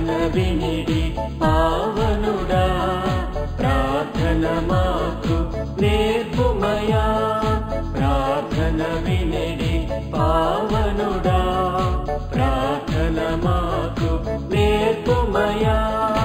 ప్రార్థన వినిడి పావనుడా ప్రార్థన మాకు నేర్పుమయా ప్రార్థన వినిడి పావనుడా ప్రార్థన మాకు నేర్పుమయా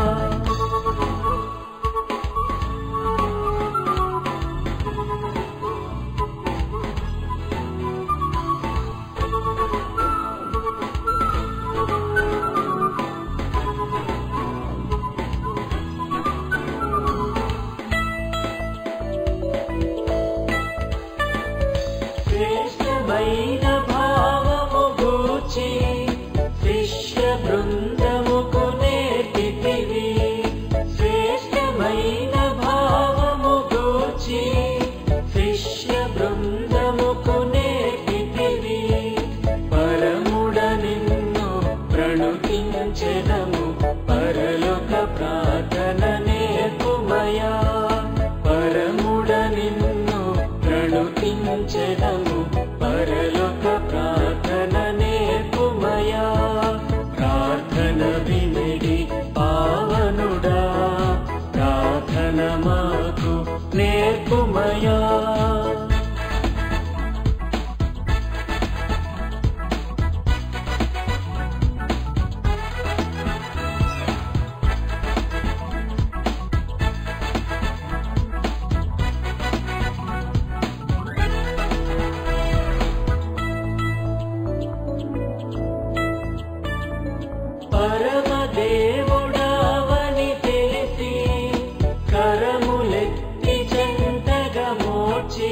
శ్రేష్టమైన భావము గూర్చి శిష్య బృందముకు నేర్పితివి శ్రేష్టమైన భావము గూర్చి శిష్య బృందముకు నేర్పితివి పరముడ నిన్ను ప్రణుతించెదము పరలోక ప్రార్థన నేర్పుమయా పరముడ నిన్ను ప్రణుతించెదము పరలోక ప్రార్థన నేర్పుమయా ప్రార్థన వినిడి పావనుడా ప్రార్థన మాకు నేర్పుమయా పరమదేవుడావని తెలిసి కరములెత్తి చెంతగా మోచి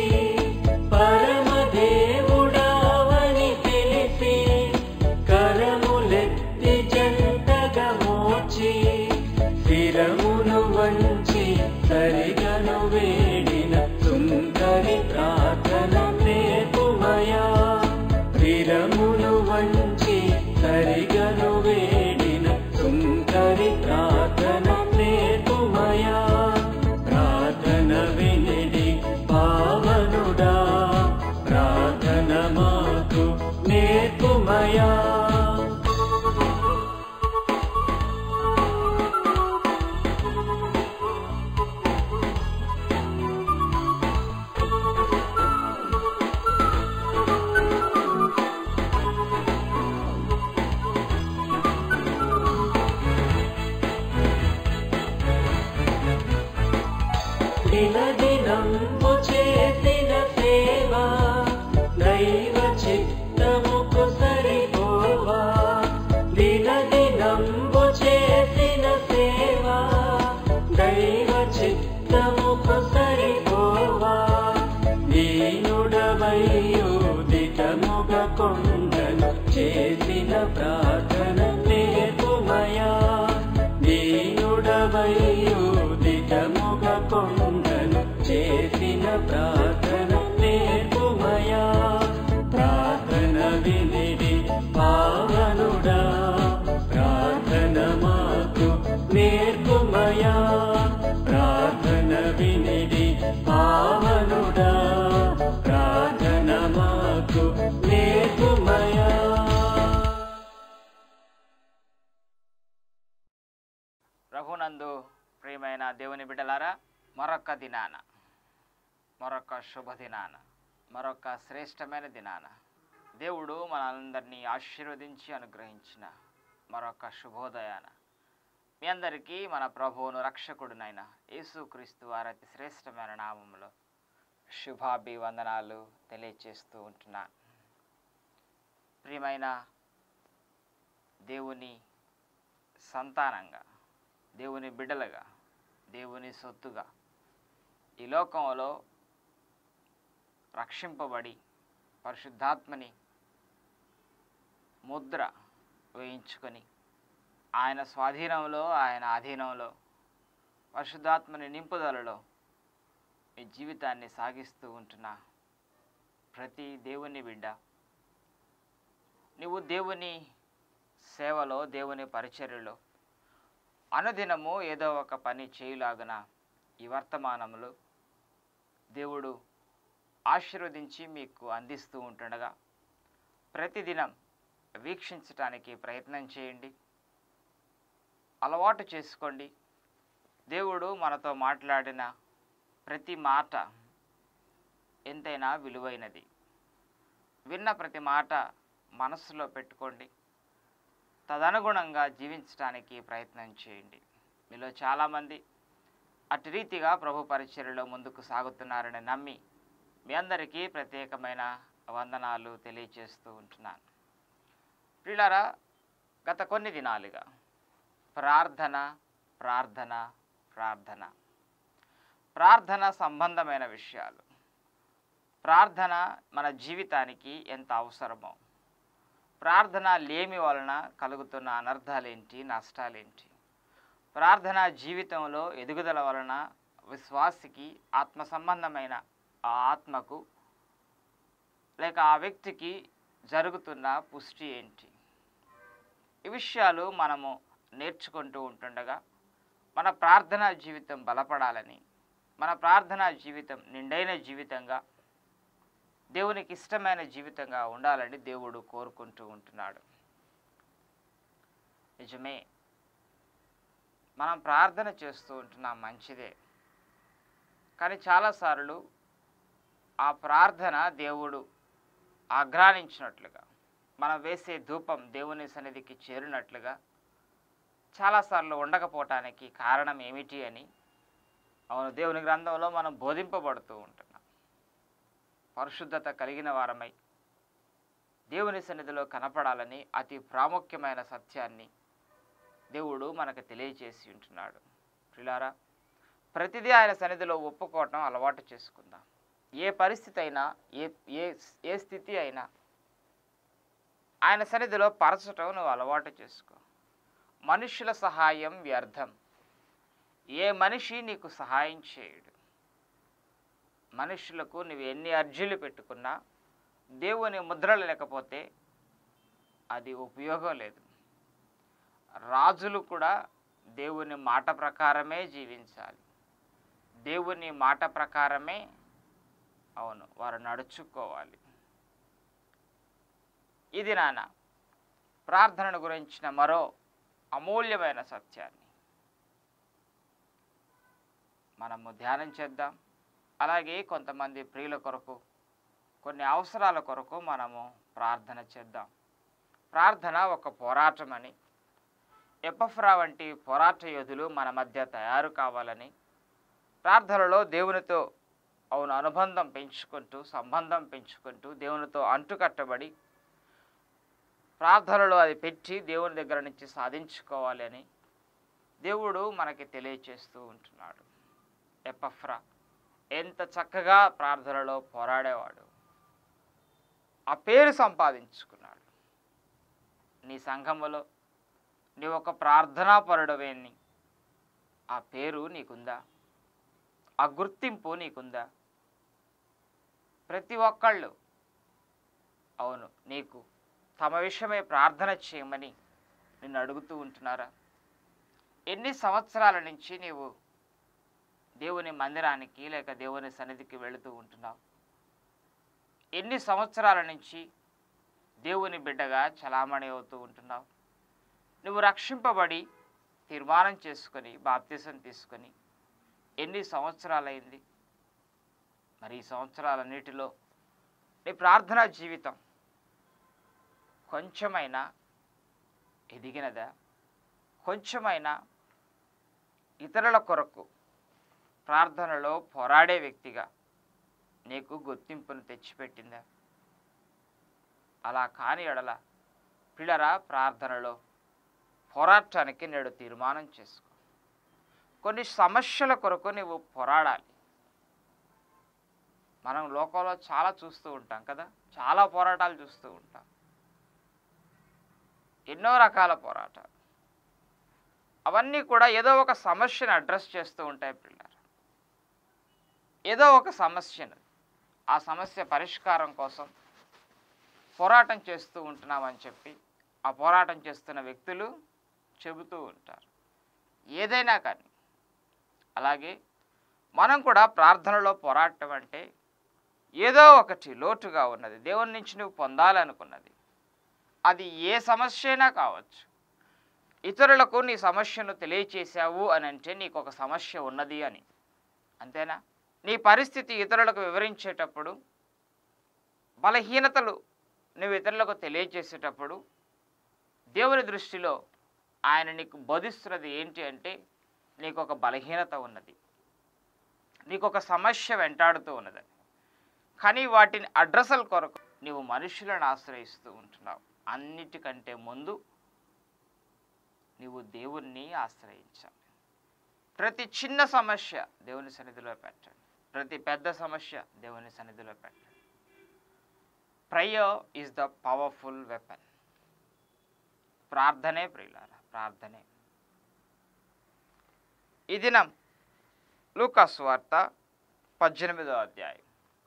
పరమదేవుడావని తెలిసి కరములెత్తి చెంతగా మోచి శిరమును వంచి సరిగను వేడిన సుందరి ప్రార్థన నేర్పుమయా శిరమును వంచి సరిగను వేడిన సుందరి ప్రార్థన నేర్పుమయా ప్రార్థన వినిడి పావనుడా ప్రార్థన మాకు నేర్పుమయా దినదినంబు చేసిన సేవ దైవ చిత్తముకు సరిపోవా దినదినంబు చేసిన సేవ దైవ చిత్తముకు సరిపోవా దీనుడవయ్యు దిటముగ కొండను చేసిన ప్రార్థన నేర్పుమయా దీనుడవయ్యు దిటముగ కొండను చేసిన ప్రార్థన నేర్పుమయా ప్రార్థన వినిడి పావనుడా ప్రార్థన మాకు నేర్పుమయా ప్రార్థన వినిడి పావనుడా ప్రార్థన మాకు నేర్పుమయా రఘునందు ప్రియమైన దేవుని బిడ్డలారా మరొక్క దినాన మరొక శుభ దినాన మరొక శ్రేష్టమైన దినాన దేవుడు మనందరినీ ఆశీర్వదించి అనుగ్రహించిన మరొక శుభోదయాన మీ అందరికీ మన ప్రభువును రక్షకుడునైన యేసుక్రీస్తు వారి అతి శ్రేష్టమైన నామములో శుభాభివందనాలు తెలియచేస్తూ ఉంటున్నాను ప్రియమైన దేవుని సంతానంగా దేవుని బిడ్డలుగా దేవుని సొత్తుగా ఈ లోకంలో రక్షింపబడి పరిశుద్ధాత్మని ముద్ర వేయించుకొని ఆయన స్వాధీనంలో ఆయన అధీనంలో పరిశుద్ధాత్మని నింపుదలలో ఈ జీవితాన్ని సాగిస్తూ ఉంటున్న ప్రతి దేవుని బిడ్డ నువ్వు దేవుని సేవలో దేవుని పరిచర్యలో అనుదినము ఏదో ఒక పని చేయులాగన ఈ వర్తమానములు దేవుడు ఆశీర్వదించి మీకు అందిస్తూ ఉంటుండగా ప్రతిదినం వీక్షించటానికి ప్రయత్నం చేయండి అలవాటు చేసుకోండి దేవుడు మనతో మాట్లాడిన ప్రతి మాట ఎంతైనా విలువైనది విన్న ప్రతి మాట మనస్సులో పెట్టుకోండి తదనుగుణంగా జీవించడానికి ప్రయత్నం చేయండి మీలో చాలామంది అటు రీతిగా ప్రభు పరిచర్యలో ముందుకు సాగుతున్నారని నమ్మి మీ అందరికీ ప్రత్యేకమైన వందనాలు తెలియచేస్తూ ఉంటున్నాను ప్రియులారా గత కొన్ని దినాలుగా ప్రార్థన ప్రార్థన ప్రార్థన ప్రార్థన సంబంధమైన విషయాలు ప్రార్థన మన జీవితానికి ఎంత అవసరమో ప్రార్థన లేమి వలన కలుగుతున్న అనర్థాలేంటి నష్టాలేంటి ప్రార్థన జీవితంలో ఎదుగుదల వలన విశ్వాసికి ఆత్మ సంబంధమైన ఆ ఆత్మకు లేక ఆ వ్యక్తికి జరుగుతున్న పుష్టి ఏంటి ఈ విషయాలు మనము నేర్చుకుంటూ ఉంటుండగా మన ప్రార్థనా జీవితం బలపడాలని మన ప్రార్థనా జీవితం నిండైన జీవితంగా దేవునికి ఇష్టమైన జీవితంగా ఉండాలని దేవుడు కోరుకుంటూ ఉంటున్నాడు నిజమే మనం ప్రార్థన చేస్తూ ఉంటున్నాం మంచిదే కానీ చాలాసార్లు ఆ ప్రార్థన దేవుడు ఆగ్రానించినట్లుగా మనం వేసే ధూపం దేవుని సన్నిధికి చేరినట్లుగా చాలాసార్లు ఉండకపోవటానికి కారణం ఏమిటి అని అవును దేవుని గ్రంథంలో మనం బోధింపబడుతూ ఉంటున్నాం పరిశుద్ధత కలిగిన వారమై దేవుని సన్నిధిలో కనపడాలని అతి ప్రాముఖ్యమైన సత్యాన్ని దేవుడు మనకు తెలియజేసి ఉంటున్నాడు ప్రిలారా ప్రతిదీ ఆయన సన్నిధిలో ఒప్పుకోవటం అలవాటు చేసుకుందాం ఏ పరిస్థితి అయినా ఏ ఏ ఏ స్థితి అయినా ఆయన సన్నిధిలో పరచటం నువ్వు అలవాటు చేసుకో మనుషుల సహాయం వ్యర్థం ఏ మనిషి నీకు సహాయం చేయడు మనుషులకు నువ్వు ఎన్ని అర్జీలు పెట్టుకున్నా దేవుని ముద్రలు లేకపోతే అది ఉపయోగం లేదు రాజులు కూడా దేవుని మాట ప్రకారమే జీవించాలి దేవుని మాట ప్రకారమే అవును వారు నడుచుకోవాలి ఇది నాన్న ప్రార్థనను గురించిన మరో అమూల్యమైన సత్యాన్ని మనము ధ్యానం చేద్దాం అలాగే కొంతమంది ప్రియుల కొరకు కొన్ని అవసరాల కొరకు మనము ప్రార్థన చేద్దాం ప్రార్థన ఒక పోరాటం అని ఎపఫ్రా వంటి పోరాట యోధులు మన మధ్య తయారు కావాలని ప్రార్థనలో దేవునితో అవును అనుబంధం పెంచుకుంటూ సంబంధం పెంచుకుంటూ దేవునితో అంటుకట్టబడి ప్రార్థనలో అది పెట్టి దేవుని దగ్గర నుంచి సాధించుకోవాలి అని దేవుడు మనకి తెలియచేస్తూ ఉంటున్నాడు ఎపఫ్రా ఎంత చక్కగా ప్రార్థనలో పోరాడేవాడు ఆ పేరు సంపాదించుకున్నాడు నీ సంఘములో నీ ఒక ప్రార్థనాపరుడవేని ఆ పేరు నీకుందా ఆ గుర్తింపు నీకుందా ప్రతి ఒక్కళ్ళు అవును నీకు తమ విషయమై ప్రార్థన చేయమని నిన్ను అడుగుతూ ఉంటున్నారా ఎన్ని సంవత్సరాల నుంచి నీవు దేవుని మందిరానికి లేక దేవుని సన్నిధికి వెళుతూ ఉంటున్నావు ఎన్ని సంవత్సరాల నుంచి దేవుని బిడ్డగా చలామణి అవుతూ ఉంటున్నావు నువ్వు రక్షింపబడి తీర్మానం చేసుకొని బాప్తిసం తీసుకొని ఎన్ని సంవత్సరాలైంది మరి ఈ సంవత్సరాలన్నిటిలో నీ ప్రార్థనా జీవితం కొంచెమైనా ఎదిగినదా కొంచెమైనా ఇతరుల కొరకు ప్రార్థనలో పోరాడే వ్యక్తిగా నీకు గుర్తింపును తెచ్చిపెట్టిందా అలా కాని ఎడల పిల్లరా ప్రార్థనలో పోరాటానికి నేడు తీర్మానం చేసుకో కొన్ని సమస్యల కొరకు నువ్వు పోరాడాలి మనం లోకంలో చాలా చూస్తూ ఉంటాం కదా చాలా పోరాటాలు చూస్తూ ఉంటాం ఎన్నో రకాల పోరాటాలు అవన్నీ కూడా ఏదో ఒక సమస్యను అడ్రస్ చేస్తూ ఉంటాయి పిల్లలు ఏదో ఒక సమస్యను ఆ సమస్య పరిష్కారం కోసం పోరాటం చేస్తూ ఉంటున్నామని చెప్పి ఆ పోరాటం చేస్తున్న వ్యక్తులు చెబుతూ ఉంటారు ఏదైనా కానీ అలాగే మనం కూడా ప్రార్థనలో పోరాటం అంటే ఏదో ఒకటి లోటుగా ఉన్నది దేవుని నుంచి నువ్వు పొందాలనుకున్నది అది ఏ సమస్య అయినా కావచ్చు ఇతరులకు నీ సమస్యను తెలియచేశావు అని అంటే నీకు ఒక సమస్య ఉన్నది అని అంతేనా నీ పరిస్థితి ఇతరులకు వివరించేటప్పుడు బలహీనతలు నువ్వు ఇతరులకు తెలియచేసేటప్పుడు దేవుని దృష్టిలో ఆయన నీకు బోధిస్తున్నది ఏంటి అంటే నీకు ఒక బలహీనత ఉన్నది నీకు ఒక సమస్య వెంటాడుతూ ఉన్నది కానీ వాటిని అడ్రసల కొరకు నీవు మనుషులను ఆశ్రయిస్తూ ఉంటున్నావు అన్నిటికంటే ముందు నీవు దేవుణ్ణి ఆశ్రయించాలి ప్రతి చిన్న సమస్య దేవుని సన్నిధిలో పెట్టండి ప్రతి పెద్ద సమస్య దేవుని సన్నిధిలో పెట్టండి prayer is the powerful weapon ప్రార్థనే ప్రియులారా ప్రార్థనే ఈ దినం లూకాస్ వార్త పద్దెనిమిదో అధ్యాయం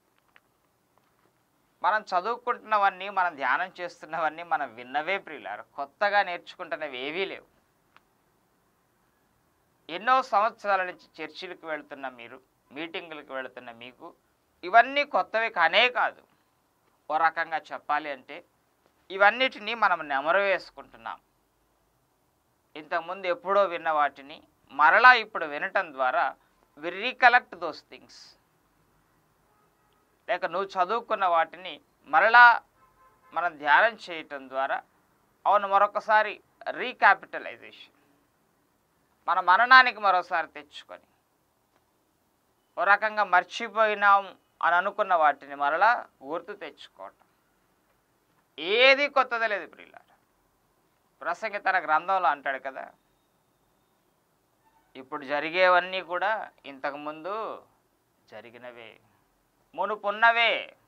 మనం చదువుకుంటున్నవన్నీ మనం ధ్యానం చేస్తున్నవన్నీ మనం విన్నవే ప్రియులారు కొత్తగా నేర్చుకుంటున్నవి ఏవీ లేవు ఎన్నో సంవత్సరాల నుంచి చర్చిలకు వెళ్తున్న మీరు మీటింగులకు వెళుతున్న మీకు ఇవన్నీ కొత్తవి కానే కాదు ఓ రకంగా చెప్పాలి అంటే ఇవన్నిటినీ మనం నెమరు వేసుకుంటున్నాం ఇంతకుముందు ఎప్పుడో విన్న వాటిని మరలా ఇప్పుడు వినటం ద్వారా వి రీకలెక్ట్ దోస్ థింగ్స్ లేక నువ్వు చదువుకున్న వాటిని మరలా మనం ధ్యానం చేయటం ద్వారా అవును మరొకసారి రీక్యాపిటలైజేషన్ మన మననానికి మరోసారి తెచ్చుకొని ఓ రకంగా మర్చిపోయినాం అని అనుకున్న వాటిని మరలా గుర్తు తెచ్చుకోవటం ఏది కొత్తది లేదు ప్రియులార ప్రసంగి తన గ్రంథంలో అంటాడు కదా ఇప్పుడు జరిగేవన్నీ కూడా ఇంతకుముందు జరిగినవే మునుపున్నవే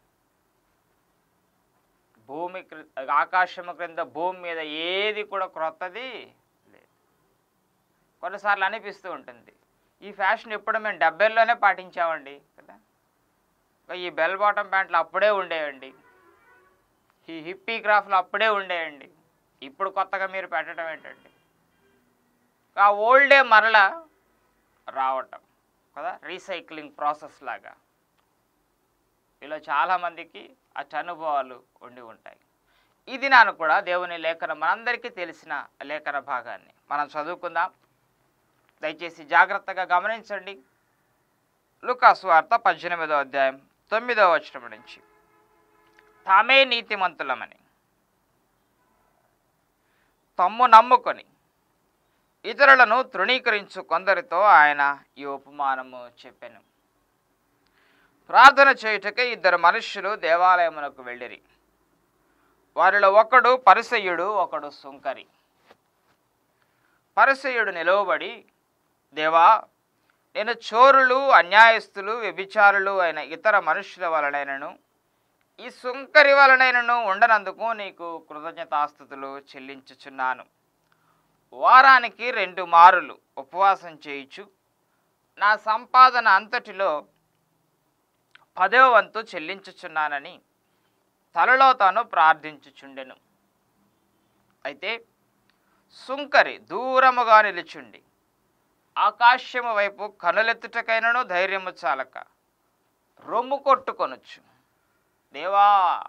భూమి క్రి- ఆకాశము క్రింద భూమి మీద ఏది కూడా క్రొత్తది లేదు కొన్నిసార్లు అనిపిస్తూ ఉంటుంది ఈ ఫ్యాషన్ ఎప్పుడు మేము డెబ్బైల్లోనే పాటించామండి కదా ఇంకా ఈ బెల్ బాటం ప్యాంట్లు అప్పుడే ఉండేవండి ఈ హిప్పీ క్రాఫ్ట్లు అప్పుడే ఉండేయండి ఇప్పుడు కొత్తగా మీరు పెట్టడం ఏంటండి ఆ ఓల్డే మరల రావటం కదా రీసైక్లింగ్ ప్రాసెస్ లాగా ఇలా చాలామందికి అటు అనుభవాలు ఉండి ఉంటాయి ఇది నాను కూడా దేవుని లేఖనం మనందరికీ తెలిసిన లేఖన భాగాన్ని మనం చదువుకుందాం దయచేసి జాగ్రత్తగా గమనించండి లుకాసు వార్త పద్దెనిమిదో అధ్యాయం తొమ్మిదో వచనం నుంచి తామే నీతిమంతులమని తమ్ము నమ్ముకొని ఇతరులను తృణీకరించు కొందరితో ఆయన ఈ ఉపమానము చెప్పెను ప్రార్థన చేయుటకై ఇద్దరు మనుష్యులు దేవాలయమునకు వెళ్ళిరి వారిలో ఒకడు పరిసయ్యుడు ఒకడు సుంకరి పరిసయ్యుడు నిలవబడి దేవా నేను చోరులు అన్యాయస్తులు వ్యభిచారులు అయిన ఇతర మనుషుల వలనైనను ఈ సుంకరి వలనైనను ఉండనందుకు నీకు కృతజ్ఞతాస్థుతులు చెల్లించుచున్నాను వారానికి రెండు మారులు ఉపవాసం చేయుచు నా సంపాదన అంతటిలో పదవ వంతు చెల్లించుచున్నానని తలలో తాను ప్రార్థించుచుండెను అయితే సుంకరి దూరముగా నిలుచుండి ఆకాశము వైపు కనులెత్తుటకైనను ధైర్యము చాలక రొమ్ము కొట్టుకొనొచ్చు దేవా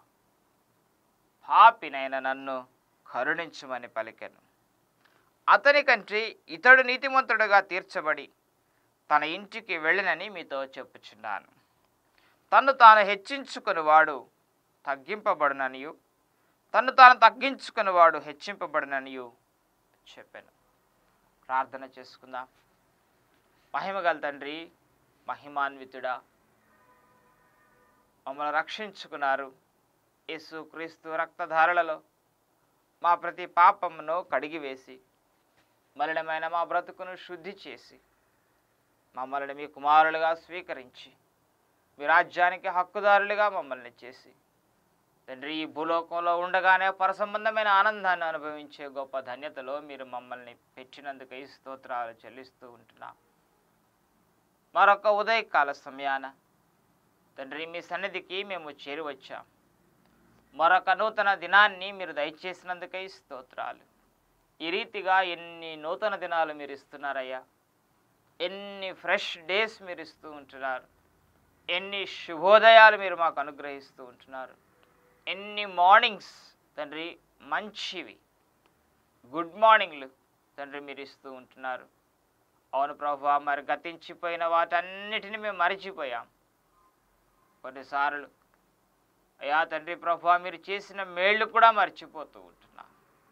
పాపినైన నన్ను కరుణించుమని పలికెను అతని కంటే ఇతడు నీతిమంతుడుగా తీర్చబడి తన ఇంటికి వెళ్ళినని మీతో చెప్పుచున్నాను తన్ను తాను హెచ్చించుకుని వాడు తగ్గింపబడుననియు తన్ను తాను తగ్గించుకుని వాడు హెచ్చింపబడుననియు చెప్పాను ప్రార్థన చేసుకుందాం మహిమగల తండ్రి మహిమాన్వితుడా మమ్మల్ని రక్షించుకున్నారు యేసు క్రీస్తు రక్తధారలలో మా ప్రతి పాపమును కడిగివేసి మలినమైన మా బ్రతుకును శుద్ధి చేసి మమ్మల్ని మీ కుమారులుగా స్వీకరించి మీ రాజ్యానికి హక్కుదారులుగా మమ్మల్ని చేసి తండ్రి ఈ భూలోకంలో ఉండగానే పరసంబంధమైన ఆనందాన్ని అనుభవించే గొప్ప ధన్యతలో మీరు మమ్మల్ని పెట్టినందుకై స్తోత్రాలు చెల్లిస్తూ ఉంటున్నాం మరొక ఉదయకాల సమయాన తండ్రి మీ సన్నిధికి మేము చేరి వచ్చాం మరొక నూతన దినాన్ని మీరు దయచేసినందుకై స్తోత్రాలు ఈ రీతిగా ఎన్ని నూతన దినాలు మీరు ఇస్తున్నారయ్యా ఎన్ని ఫ్రెష్ డేస్ మీరు ఇస్తూ ఉంటున్నారు ఎన్ని శుభోదయాలు మీరు మాకు అనుగ్రహిస్తూ ఉంటున్నారు ఎన్ని మార్నింగ్స్ తండ్రి మంచివి గుడ్ మార్నింగ్లు తండ్రి మీరు ఇస్తూ ఉంటున్నారు అవును ప్రభా మరి గతించిపోయిన వాటన్నిటిని మేము మరిచిపోయాం కొన్నిసార్లు అయ్యా తండ్రి ప్రభా మీరు చేసిన మేళ్ళు కూడా మర్చిపోతూ ఉంటున్నాం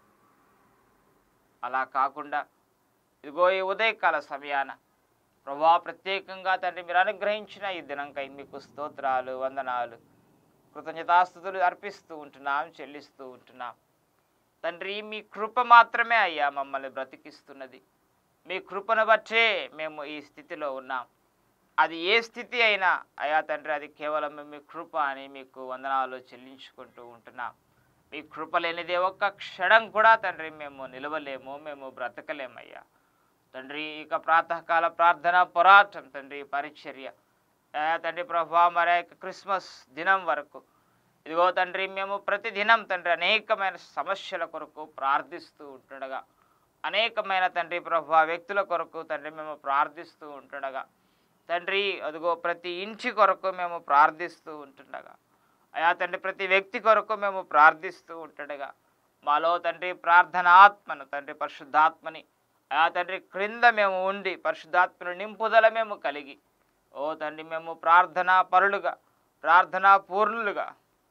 అలా కాకుండా ఇదిగో ఈ ఉదయకాల సమయాన ప్రభా ప్రత్యేకంగా తండ్రి మీరు అనుగ్రహించిన ఈ దినంకై మీకు స్తోత్రాలు వందనాలు కృతజ్ఞతాస్థుతులు అర్పిస్తూ ఉంటున్నాం చెల్లిస్తూ ఉంటున్నాం తండ్రి మీ కృప మాత్రమే అయ్యా మమ్మల్ని బ్రతికిస్తున్నది మీ కృపను బట్టే మేము ఈ స్థితిలో ఉన్నాం అది ఏ స్థితి అయినా అయా తండ్రి అది కేవలం మీ కృప అని మీకు వందనాలు చెల్లించుకుంటూ ఉంటున్నాం మీ కృప లేనిదే ఒక్క క్షణం కూడా తండ్రి మేము నిలవలేము మేము బ్రతకలేమయ్యా తండ్రి ఇక ప్రాతకాల ప్రార్థన పోరాటం తండ్రి పరిచర్య అయా తండ్రి ప్రభా మరి ఆ యొక్క క్రిస్మస్ దినం వరకు ఇదిగో తండ్రి మేము ప్రతి దినం తండ్రి అనేకమైన సమస్యల కొరకు ప్రార్థిస్తూ ఉంటుండగా అనేకమైన తండ్రి ప్రభా వ్యక్తుల కొరకు తండ్రి మేము ప్రార్థిస్తూ ఉంటుండగా తండ్రి అదిగో ప్రతి ఇంటి కొరకు మేము ప్రార్థిస్తూ ఉంటుండగా అయా తండ్రి ప్రతి వ్యక్తి కొరకు మేము ప్రార్థిస్తూ ఉంటుండగా మాలో తండ్రి ప్రార్థన ఆత్మను తండ్రి పరిశుద్ధాత్మని అయా తండ్రి క్రింద మేము ఉండి పరిశుద్ధాత్మను నింపుదల మేము కలిగి ఓ తండ్రి మేము ప్రార్థనా పరులుగా ప్రార్థనా పూర్ణులుగా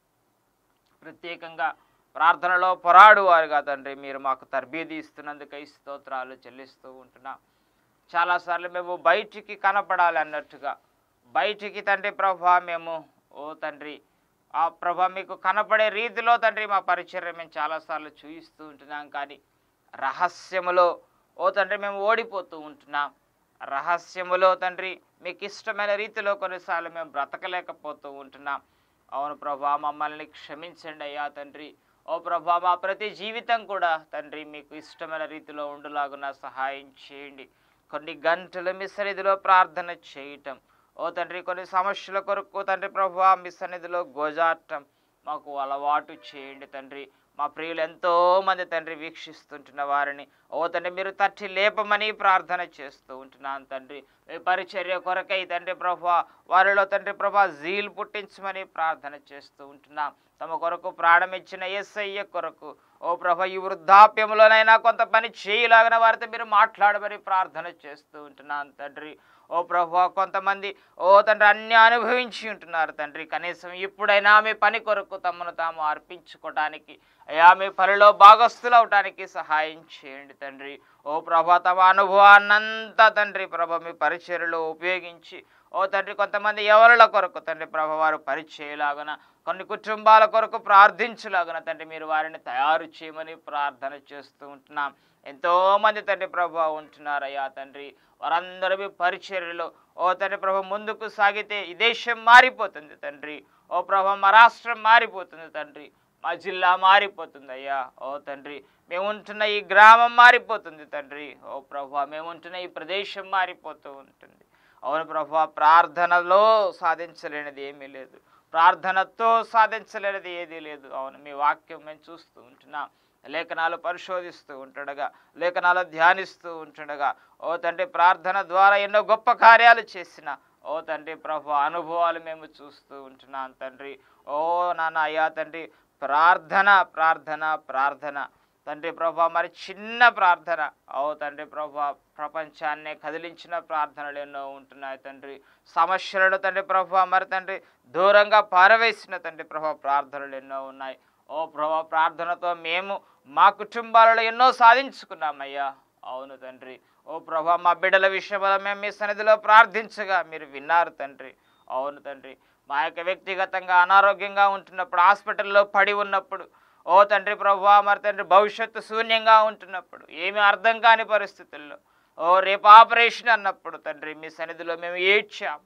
ప్రత్యేకంగా ప్రార్థనలో పోరాడువారుగా తండ్రి మీరు మాకు తర్బీది ఇస్తున్నందుకై స్తోత్రాలు చెల్లిస్తూ ఉంటున్నాం చాలాసార్లు మేము బయటికి కనపడాలి అన్నట్టుగా బయటికి తండ్రి ప్రభా మేము ఓ తండ్రి ఆ ప్రభా మీకు కనపడే రీతిలో తండ్రి మా పరిచర్య మేము చాలాసార్లు చూపిస్తూ ఉంటున్నాం కానీ రహస్యములో ఓ తండ్రి మేము ఓడిపోతూ ఉంటున్నాం రహస్యములో తండ్రి మీకు ఇష్టమైన రీతిలో కొన్నిసార్లు మేము బ్రతకలేకపోతూ ఉంటున్నాం అవును ప్రభా మమ్మల్ని క్షమించండి అయ్యా తండ్రి ఓ ప్రభా మా ప్రతి జీవితం కూడా తండ్రి మీకు ఇష్టమైన రీతిలో ఉండులాగున సహాయం చేయండి కొన్ని గంటలు మీ సన్నిధిలో ప్రార్థన చేయటం ఓ తండ్రి కొన్ని సమస్యల కొరకు తండ్రి ప్రభా మీ సన్నిధిలో గోజాటం మాకు అలవాటు చేయండి తండ్రి మా ప్రియులు ఎంతో మంది తండ్రి వీక్షిస్తుంటున్న వారిని ఓ తండ్రి మీరు తట్టి లేపమని ప్రార్థన చేస్తూ ఉంటున్నాను తండ్రి మీ పరిచర్య కొరకై తండ్రి ప్రభా వారిలో తండ్రి ప్రభా జీల్ పుట్టించమని ప్రార్థన చేస్తూ ఉంటున్నాం తమ కొరకు ప్రాణం ఇచ్చిన ఎస్ఐయ్య కొరకు ఓ ప్రభ ఈ వృద్ధాప్యంలోనైనా కొంత పని చేయలాగిన వారితో మీరు మాట్లాడమని ప్రార్థన చేస్తూ ఉంటున్నాను తండ్రి ఓ ప్రభు కొంతమంది ఓ తండ్రి అన్ని అనుభవించి ఉంటున్నారు తండ్రి కనీసం ఇప్పుడైనా మీ పని కొరకు తమను తాము అర్పించుకోవటానికి అయా మీ పనిలో భాగస్థులు అవటానికి సహాయం చేయండి తండ్రి ఓ ప్రభా తమ అనుభవాన్నంతా తండ్రి ప్రభ మీ పరిచర్యలో ఉపయోగించి ఓ తండ్రి కొంతమంది ఎవరుల కొరకు తండ్రి ప్రభ వారు పరిచయలాగున కొన్ని కుటుంబాల కొరకు ప్రార్థించలాగున తండ్రి మీరు వారిని తయారు చేయమని ప్రార్థన చేస్తూ ఉంటున్నాం ఎంతో మంది తండ్రి ప్రభు ఉంటున్నారయ్యా తండ్రి వారందరూ మీ పరిచర్యలో ఓ తండ్రి ప్రభు ముందుకు సాగితే ఈ దేశం మారిపోతుంది తండ్రి ఓ ప్రభు మా రాష్ట్రం మారిపోతుంది తండ్రి మా జిల్లా మారిపోతుంది అయ్యా ఓ తండ్రి మేము ఉంటున్న ఈ గ్రామం మారిపోతుంది తండ్రి ఓ ప్రభు మేము ఉంటున్న ఈ ప్రదేశం మారిపోతూ ఉంటుంది అవును ప్రభు ప్రార్థనలో సాధించలేనిది ఏమీ లేదు ప్రార్థనతో సాధించలేనిది ఏదీ లేదు అవును మీ వాక్యం మేము చూస్తూ ఉంటున్నాం లేఖనాలు పరిశోధిస్తూ ఉంటుండగా లేఖనాలు ధ్యానిస్తూ ఉంటుండగా ఓ తండ్రి ప్రార్థన ద్వారా ఎన్నో గొప్ప కార్యాలు చేసిన ఓ తండ్రి ప్రభు అనుభవాలు మేము చూస్తూ ఉంటున్నాం తండ్రి ఓ నాన్న అయ్యా తండ్రి ప్రార్థన ప్రార్థన ప్రార్థన తండ్రి ప్రభా మరి చిన్న ప్రార్థన ఓ తండ్రి ప్రభా ప్రపంచాన్నే కదిలించిన ప్రార్థనలు ఎన్నో ఉంటున్నాయి తండ్రి సమస్యలను తండ్రి ప్రభా మరి తండ్రి దూరంగా పారవేసిన తండ్రి ప్రభా ప్రార్థనలు ఎన్నో ఉన్నాయి ఓ ప్రభా ప్రార్థనతో మేము మా కుటుంబాలలో ఎన్నో సాధించుకున్నామయ్యా అవును తండ్రి ఓ ప్రభా మా బిడ్డల విషయంలో మేము మీ సన్నిధిలో ప్రార్థించగా మీరు విన్నారు తండ్రి అవును తండ్రి మా యొక్క వ్యక్తిగతంగా అనారోగ్యంగా ఉంటున్నప్పుడు హాస్పిటల్లో పడి ఉన్నప్పుడు ఓ తండ్రి ప్రభా మరి తండ్రి భవిష్యత్తు శూన్యంగా ఉంటున్నప్పుడు ఏమీ అర్థం కాని పరిస్థితుల్లో ఓ రేపు ఆపరేషన్ అన్నప్పుడు తండ్రి మీ సన్నిధిలో మేము ఏడ్చాం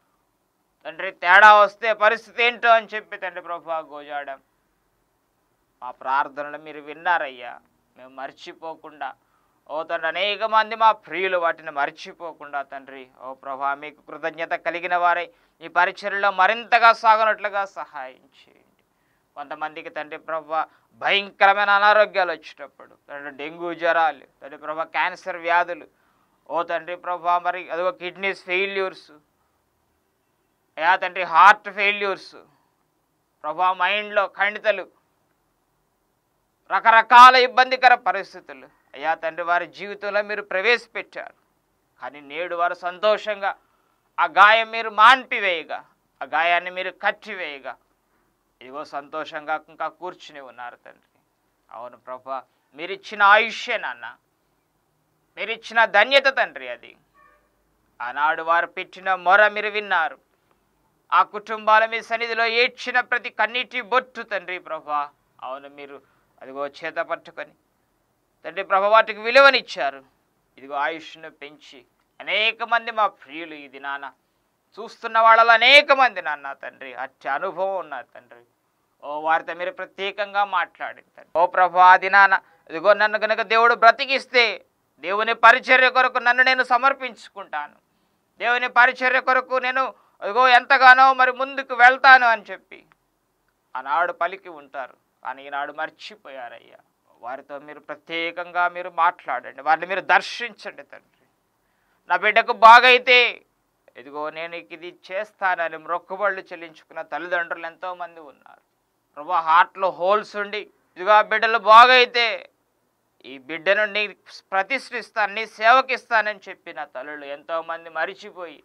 తండ్రి తేడా వస్తే పరిస్థితి ఏంటో అని చెప్పి తండ్రి ప్రభా గోజాడాం మా ప్రార్థనలు మీరు విన్నారయ్యా మేము మర్చిపోకుండా ఓ తండ్రి అనేక మంది మా ప్రియులు వాటిని మర్చిపోకుండా తండ్రి ఓ ప్రభా మీకు కృతజ్ఞత కలిగిన వారై ఈ పరిచర్యలో మరింతగా సాగనట్లుగా సహాయం చేయండి కొంతమందికి తండ్రి ప్రభా భయంకరమైన అనారోగ్యాలు వచ్చేటప్పుడు తండ్రి డెంగ్యూ జ్వరాలు తండ్రి ప్రభా క్యాన్సర్ వ్యాధులు ఓ తండ్రి ప్రభా మరి అదిగో కిడ్నీస్ ఫెయిల్యూర్స్ యా తండ్రి హార్ట్ ఫెయిల్యూర్స్ ప్రభా మైండ్లో ఖండితలు రకరకాల ఇబ్బందికర పరిస్థితులు అయ్యా తండ్రి వారి జీవితంలో మీరు ప్రవేశపెట్టారు కానీ నేడు వారు సంతోషంగా ఆ గాయం మీరు మాన్పివేయగా ఆ గాయాన్ని మీరు కట్టివేయగా ఇదిగో సంతోషంగా ఇంకా కూర్చుని ఉన్నారు తండ్రి అవును ప్రభా మీరు ఇచ్చిన ఆయుష్యే నాన్న మీరు ఇచ్చిన ధన్యత తండ్రి అది ఆనాడు వారు పెట్టిన మొర మీరు విన్నారు ఆ కుటుంబాల మీ సన్నిధిలో ఏడ్చిన ప్రతి కన్నీటి బొట్టు తండ్రి ప్రభా అవును మీరు అదిగో చేత పట్టుకొని తండ్రి ప్రభా వాటికి విలువనిచ్చారు ఇదిగో ఆయుష్ను పెంచి అనేక మంది మా ప్రియులు ఈ దినాన చూస్తున్న వాళ్ళలో అనేక మంది నాన్న తండ్రి అట్టి అనుభవం ఉన్నారు తండ్రి ఓ వారితో మీరు ప్రత్యేకంగా మాట్లాడింది తండ్రి. ఓ ప్రభా ఆ దినాన ఇదిగో నన్ను కనుక దేవుడు బ్రతికిస్తే దేవుని పరిచర్య కొరకు నన్ను నేను సమర్పించుకుంటాను దేవుని పరిచర్య కొరకు నేను ఇదిగో ఎంతగానో మరి ముందుకు వెళ్తాను అని చెప్పి ఆనాడు పలికి ఉంటారు కానీ ఈనాడు మర్చిపోయారయ్యా వారితో మీరు ప్రత్యేకంగా మీరు మాట్లాడండి వారిని మీరు దర్శించండి తండ్రి నా బిడ్డకు బాగైతే ఇదిగో నేను ఇక ఇది చేస్తానని మొక్కుబళ్ళు చెల్లించుకున్న తల్లిదండ్రులు ఎంతోమంది ఉన్నారు ప్రభా హార్ట్లో హోల్స్ ఉండి ఇదిగో ఆ బిడ్డలు బాగైతే ఈ బిడ్డను నీ ప్రతిష్ఠిస్తాను నీ సేవకిస్తానని చెప్పిన తల్లులు ఎంతోమంది మరిచిపోయి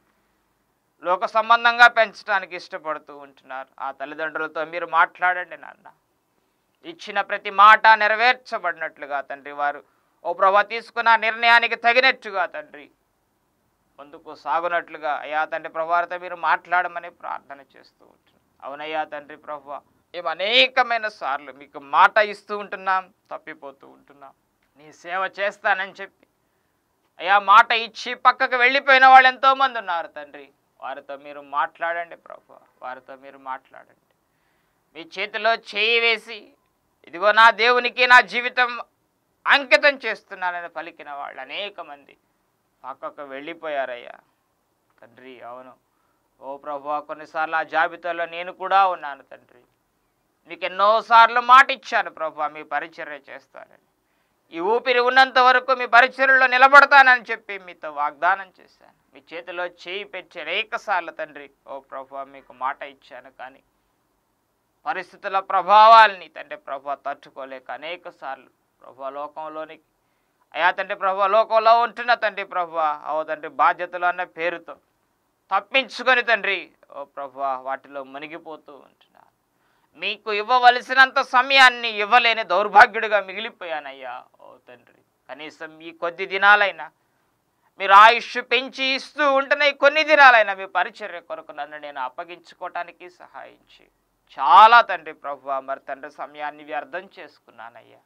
లోక సంబంధంగా పెంచడానికి ఇష్టపడుతూ ఉంటున్నారు ఆ తల్లిదండ్రులతో మీరు మాట్లాడండి నాన్న ఇచ్చిన ప్రతి మాట నెరవేర్చబడినట్లుగా తండ్రి వారు ఓ ప్రభా తీసుకున్న నిర్ణయానికి తగినట్టుగా తండ్రి ముందుకు సాగునట్లుగా అయ్యా తండ్రి ప్రభావిత మీరు మాట్లాడమని ప్రార్థన చేస్తూ ఉంటున్నాం అవునయ్యా తండ్రి ప్రభు మేము అనేకమైన సార్లు మీకు మాట ఇస్తూ ఉంటున్నాం తప్పిపోతూ ఉంటున్నాం నీ సేవ చేస్తానని చెప్పి అయ్యా మాట ఇచ్చి పక్కకు వెళ్ళిపోయిన వాళ్ళు ఎంతోమంది ఉన్నారు తండ్రి వారితో మీరు మాట్లాడండి ప్రభు వారితో మీరు మాట్లాడండి మీ చేతిలో చేయి వేసి ఇదిగో నా దేవునికి నా జీవితం అంకితం చేస్తున్నానని పలికిన వాళ్ళు అనేక మంది పక్కకు వెళ్ళిపోయారయ్యా తండ్రి అవును ఓ ప్రభు కొన్నిసార్లు ఆ జాబితాలో నేను కూడా ఉన్నాను తండ్రి మీకు ఎన్నోసార్లు మాట ఇచ్చాను ప్రభు మీ పరిచర్య చేస్తానని ఈ ఊపిరి ఉన్నంత వరకు మీ పరిచర్యలో నిలబడతానని చెప్పి మీతో వాగ్దానం చేశాను మీ చేతిలో చేయి పెట్టి అనేక సార్లు తండ్రి ఓ ప్రభు మీకు మాట ఇచ్చాను కానీ పరిస్థితుల ప్రభావాల్ని తండ్రి ప్రభు తట్టుకోలేక అనేక సార్లు ప్రభు లోకంలోనికి అయా తండ్రి ప్రభు లోకంలో ఉంటున్న తండ్రి ప్రభు ఓ తండ్రి బాధ్యతలు అన్న పేరుతో తప్పించుకొని తండ్రి ఓ ప్రభు వాటిలో మునిగిపోతూ ఉంటున్నాను మీకు ఇవ్వవలసినంత సమయాన్ని ఇవ్వలేని దౌర్భాగ్యుడిగా మిగిలిపోయానయ్యా ఓ తండ్రి కనీసం ఈ కొద్ది దినాలైనా మీరు ఆయుష్ పెంచి ఇస్తూ ఉంటున్న ఈ కొన్ని దినాలైనా మీ పరిచర్య కొరకు నన్ను నేను అప్పగించుకోవటానికి సహాయించి చాలా తండ్రి ప్రభు మరి తండ్రి సమయాన్ని వ్యర్థం చేసుకున్నానయ్యా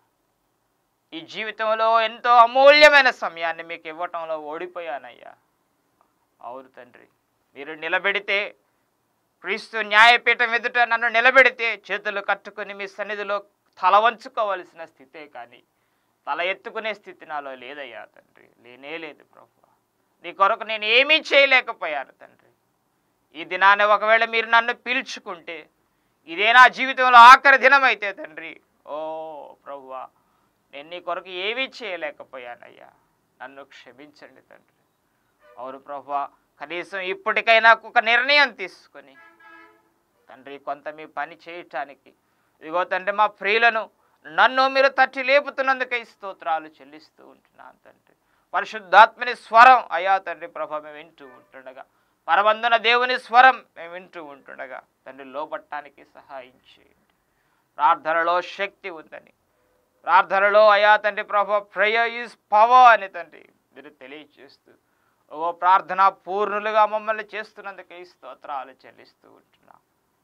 ఈ జీవితంలో ఎంతో అమూల్యమైన సమయాన్ని మీకు ఇవ్వటంలో ఓడిపోయానయ్యా అవును తండ్రి మీరు నిలబెడితే క్రీస్తు న్యాయపీఠం ఎదుట నన్ను నిలబెడితే చేతులు కట్టుకుని మీ సన్నిధిలో తల వంచుకోవలసిన స్థితే కానీ తల ఎత్తుకునే స్థితి నాలో లేదయ్యా తండ్రి లేనే లేదు ప్రభు నీ కొరకు నేను ఏమీ చేయలేకపోయాను తండ్రి ఈ దినాన్ని ఒకవేళ మీరు నన్ను పీల్చుకుంటే ఇదే నా జీవితంలో ఆఖరి దినం అయితే తండ్రి ఓ ప్రభువా నేను నీ కొరకు ఏమీ చేయలేకపోయానయ్యా నన్ను క్షమించండి తండ్రి అవును ప్రభా కనీసం ఇప్పటికైనా ఒక నిర్ణయం తీసుకొని తండ్రి కొంత మీ పని చేయటానికి ఇదిగో తండ్రి మా ప్రియులను నన్ను మీరు తట్టి లేపుతున్నందుకై స్తోత్రాలు చెల్లిస్తూ ఉంటున్నాను తండ్రి పరిశుద్ధాత్మని స్వరం అయా తండ్రి ప్రభా మేము వింటూ ఉంటుండగా పరమందున దేవుని స్వరం మేము వింటూ ఉంటుండగా తండ్రి లోపట్టానికి సహాయం చేయండి ప్రార్థనలో శక్తి ఉందని ప్రార్థనలో అయా తండ్రి ప్రభా ప్రేయర్ ఈజ్ పవర్ అని తండ్రి మీరు తెలియజేస్తూ ఓ ప్రార్థన పూర్ణులుగా మమ్మల్ని చేస్తున్నందుకే ఈ స్తోత్రాలు చెల్లిస్తూ ఉంటున్నాం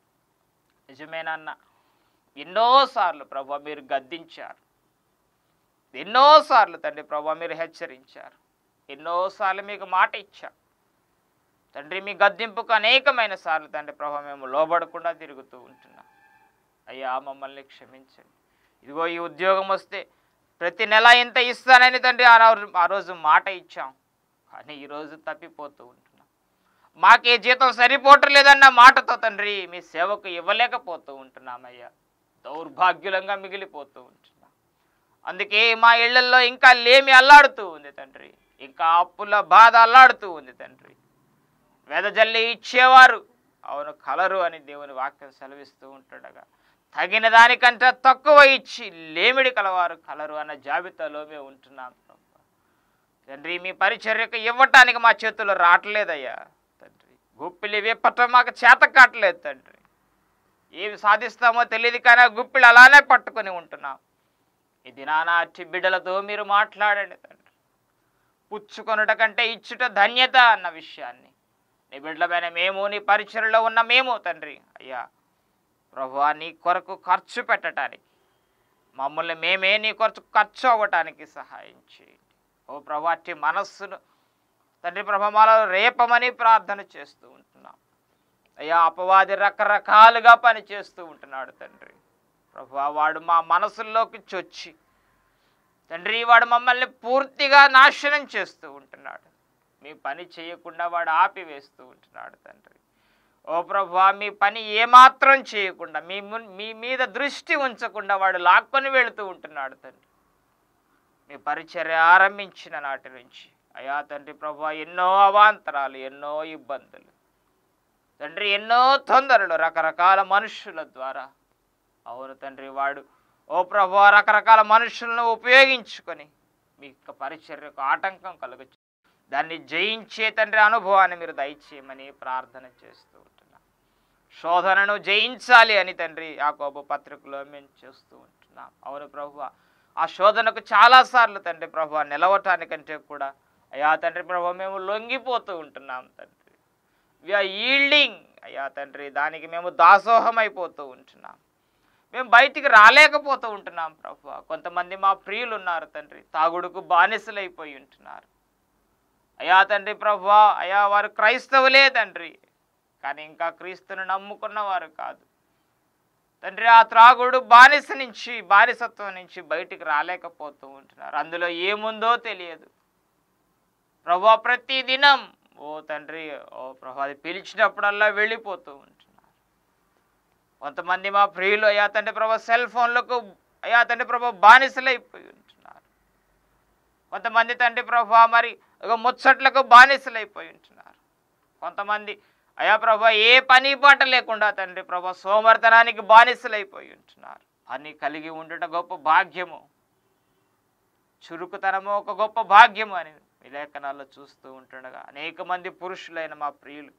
నిజమేనన్న ఎన్నోసార్లు ప్రభా మీరు గద్దించారు ఎన్నోసార్లు తండ్రి ప్రభా మీరు హెచ్చరించారు ఎన్నోసార్లు మీకు మాట ఇచ్చారు తండ్రి మీ గద్దింపుకు అనేకమైన సార్లు తండ్రి ప్రభా మేము లోబడకుండా తిరుగుతూ ఉంటున్నాం అయ్యా మమ్మల్ని క్షమించండి ఇదిగో ఈ ఉద్యోగం వస్తే ప్రతి నెల ఇంత ఇస్తానని తండ్రి ఆ రోజు ఆ రోజు మాట ఇచ్చాం కానీ ఈరోజు తప్పిపోతూ ఉంటున్నాం మాకే జీతం సరిపోవట్లేదన్న మాటతో తండ్రి మీ సేవకు ఇవ్వలేకపోతూ ఉంటున్నామయ్యా దౌర్భాగ్యులంగా మిగిలిపోతూ ఉంటున్నాం అందుకే మా ఇళ్లల్లో ఇంకా లేమి అల్లాడుతూ ఉంది తండ్రి ఇంకా అప్పుల బాధ అల్లాడుతూ ఉంది తండ్రి వెదజల్లి ఇచ్చేవారు అవును కలరు అని దేవుని వాక్యం సెలవిస్తూ ఉంటుండగా తగిన దానికంటే తక్కువ ఇచ్చి లేమిడి కలవారు కలరు అన్న జాబితాలో మేము ఉంటున్నాం ప్రభు తండ్రి మీ పరిచర్యకు ఇవ్వటానికి మా చేతుల్లో రావట్లేదయ్యా తండ్రి గుప్పిలి విప్పటం మాకు చేత కావట్లేదు తండ్రి ఏమి సాధిస్తామో తెలియదు కానీ ఆ గుప్పిలు అలానే పట్టుకొని ఉంటున్నాం ఇది నానాటి బిడ్డలతో మీరు మాట్లాడండి తండ్రి పుచ్చుకొనుట కంటే ఇచ్చుట ధన్యత అన్న విషయాన్ని నీ బిడ్డలమైన మేము నీ పరిచయలో ఉన్న మేము తండ్రి అయ్యా ప్రభువా నీ కొరకు ఖర్చు పెట్టడానికి మమ్మల్ని మేమే నీ కొరకు ఖర్చు అవ్వటానికి సహాయం చేయండి ఓ ప్రభు అట్టి మనస్సును తండ్రి ప్రభు మాలో రేపమని ప్రార్థన చేస్తూ ఉంటున్నాం అయ్యా అపవాది రకరకాలుగా పని చేస్తూ ఉంటున్నాడు తండ్రి ప్రభు వాడు మా మనసుల్లోకి చొచ్చి తండ్రి వాడు మమ్మల్ని పూర్తిగా నాశనం చేస్తూ ఉంటున్నాడు మీ పని చేయకుండా వాడు ఆపివేస్తూ ఉంటున్నాడు తండ్రి ఓ ప్రభా మీ పని ఏమాత్రం చేయకుండా మీ మున్- మీ మీద దృష్టి ఉంచకుండా వాడు లాక్కొని వెళుతూ ఉంటున్నాడు తండ్రి మీ పరిచర్య ఆరంభించిన నాటి నుంచి అయా తండ్రి ప్రభా ఎన్నో అవాంతరాలు ఎన్నో ఇబ్బందులు తండ్రి ఎన్నో తొందరలు రకరకాల మనుషుల ద్వారా అవును తండ్రి వాడు ఓ ప్రభా రకరకాల మనుషులను ఉపయోగించుకొని మీ యొక్క పరిచర్యకు ఆటంకం కలుగచ్చు దాన్ని జయించే తండ్రి అనుభవాన్ని మీరు దయచేయమని ప్రార్థన చేస్తూ ఉంటున్నాం శోధనను జయించాలి అని తండ్రి యాకోబు పత్రికలో మేము చేస్తూ ఉంటున్నాం అవును ప్రభు ఆ శోధనకు చాలాసార్లు తండ్రి ప్రభు నిలవటానికంటే కూడా అయ్యా తండ్రి ప్రభు మేము లొంగిపోతూ ఉంటున్నాం తండ్రి విఆర్ ఈల్డింగ్ అయ్యా తండ్రి దానికి మేము దాసోహం అయిపోతూ ఉంటున్నాం మేము బయటికి రాలేకపోతూ ఉంటున్నాం ప్రభు కొంతమంది మా ప్రియులు ఉన్నారు తండ్రి తాగుడుకు బానిసలైపోయి ఉంటున్నారు అయా తండ్రి ప్రభు అయా వారు క్రైస్తవులే తండ్రి కానీ ఇంకా క్రీస్తును నమ్ముకున్న వారు కాదు తండ్రి ఆ త్రాగుడు బానిస నుంచి బానిసత్వం నుంచి బయటికి రాలేకపోతూ ఉంటున్నారు అందులో ఏముందో తెలియదు ప్రభా ప్రతి దినం ఓ తండ్రి ఓ ప్రభా అది పిలిచినప్పుడల్లా వెళ్ళిపోతూ ఉంటున్నారు కొంతమంది మా ప్రియులు అయ్యా తండ్రి ప్రభా సెల్ ఫోన్లకు అయ్యా తండ్రి ప్రభా బానిసలైపోయి ఉంటున్నారు కొంతమంది తండ్రి ప్రభా మరి ఒక ముచ్చట్లకు బానిసలైపోయి ఉంటున్నారు కొంతమంది అయా ప్రభా ఏ పని పాట లేకుండా తండ్రి ప్రభా సోమర్తనానికి బానిసలైపోయి ఉంటున్నారు పని కలిగి ఉండట గొప్ప భాగ్యము చురుకుతనము ఒక గొప్ప భాగ్యము అని ఈ లేఖనాల్లో చూస్తూ ఉంటుండగా అనేక మంది పురుషులైన మా ప్రియులు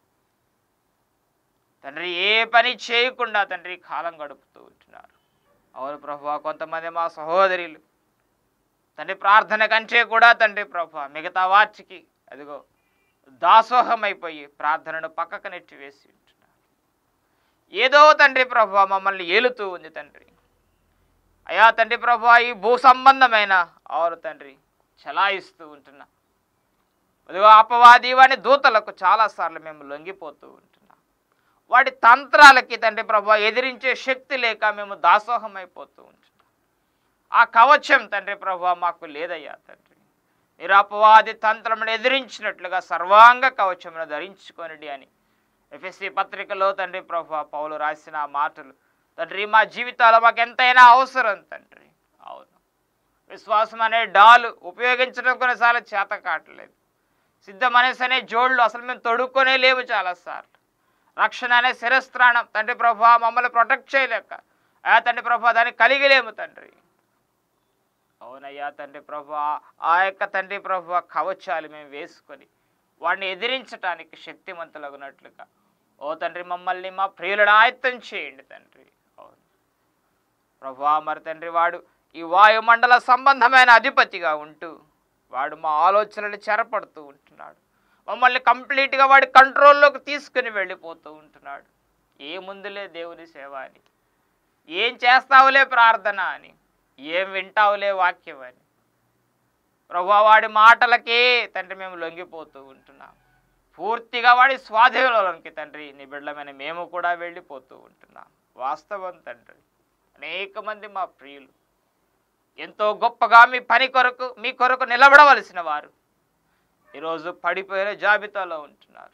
తండ్రి ఏ పని చేయకుండా తండ్రి కాలం గడుపుతూ ఉంటున్నారు అవును ప్రభు కొంతమంది మా సహోదరులు తండ్రి ప్రార్థన కంటే కూడా తండ్రి ప్రభు మిగతా వాటికి అదిగో దాసోహం అయిపోయి ప్రార్థనను పక్కకు నెట్టి వేసి ఉంటున్నారు ఏదో తండ్రి ప్రభు మమ్మల్ని ఏలుతూ ఉంది తండ్రి అయా తండ్రి ప్రభు ఈ భూ సంబంధమైన ఆరు తండ్రి చలాయిస్తూ ఉంటున్నా అదిగో అపవాది వాని దూతలకు చాలాసార్లు మేము లొంగిపోతూ ఉంటున్నాం వాటి తంత్రాలకి తండ్రి ప్రభు ఎదిరించే శక్తి లేక మేము దాసోహం అయిపోతూ ఉంటున్నాం ఆ కవచం తండ్రి ప్రభు మాకు లేదయ్యా తండ్రి మీరు అపవాది తంత్రమును ఎదిరించినట్లుగా సర్వాంగ కవచమును ధరించుకొనిడి అని ఎఫ్ఎస్సి పత్రికలో తండ్రి ప్రభు పౌలు రాసిన ఆ మాటలు తండ్రి మా జీవితాల్లో మాకు ఎంతైనా అవసరం తండ్రి అవును విశ్వాసం అనే డాలు ఉపయోగించడం కొన్నిసార్లు చేత కావట్లేదు సిద్ధ మనసు అనే జోళ్ళు అసలు మేము తొడుక్కొనే లేవు చాలాసార్లు రక్షణ అనే శిరస్త్రాణం తండ్రి ప్రభు మమ్మల్ని ప్రొటెక్ట్ చేయలేక ఆ తండ్రి ప్రభు దాన్ని కలిగిలేము తండ్రి అవునయ్యా తండ్రి ప్రభు ఆ యొక్క తండ్రి ప్రభు కవచాలు మేము వేసుకొని వాడిని ఎదిరించటానికి శక్తిమంతులగునట్లుగా ఓ తండ్రి మమ్మల్ని మా ప్రియులను ఆయత్తం చేయండి తండ్రి అవును ప్రభా మరి తండ్రి వాడు ఈ వాయుమండల సంబంధమైన అధిపతిగా ఉంటూ వాడు మా ఆలోచనలు చెరపడుతూ ఉంటున్నాడు మమ్మల్ని కంప్లీట్గా వాడి కంట్రోల్లోకి తీసుకుని వెళ్ళిపోతూ ఉంటున్నాడు ఏముందులే దేవుని సేవ అని ఏం చేస్తావులే ప్రార్థన అని ఏం వింటావులే వాక్యం అని ప్రభా వాడి మాటలకే తండ్రి మేము లొంగిపోతూ ఉంటున్నాం పూర్తిగా వాడి స్వాధీనంలోనికి తండ్రి నీ బిడ్డలమైన మేము కూడా వెళ్ళిపోతూ ఉంటున్నాం వాస్తవం తండ్రి అనేక మంది మా ప్రియులు ఎంతో గొప్పగా మీ పని కొరకు మీ కొరకు నిలబడవలసిన వారు ఈరోజు పడిపోయిన జాబితాలో ఉంటున్నారు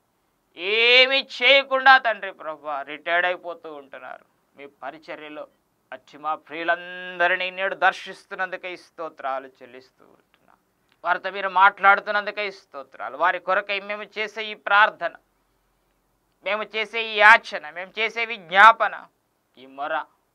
ఏమీ చేయకుండా తండ్రి ప్రభా రిటైర్డ్ అయిపోతూ ఉంటున్నారు మీ పరిచర్యలో వచ్చి మా ప్రియులందరినీ నేడు దర్శిస్తున్నందుకై స్తోత్రాలు చెల్లిస్తూ ఉంటున్నాం వారితో మీరు మాట్లాడుతున్నందుకై స్తోత్రాలు వారి కొరకై మేము చేసే ఈ ప్రార్థన మేము చేసే ఈ యాచన మేము చేసే విజ్ఞాపన ఈ మొర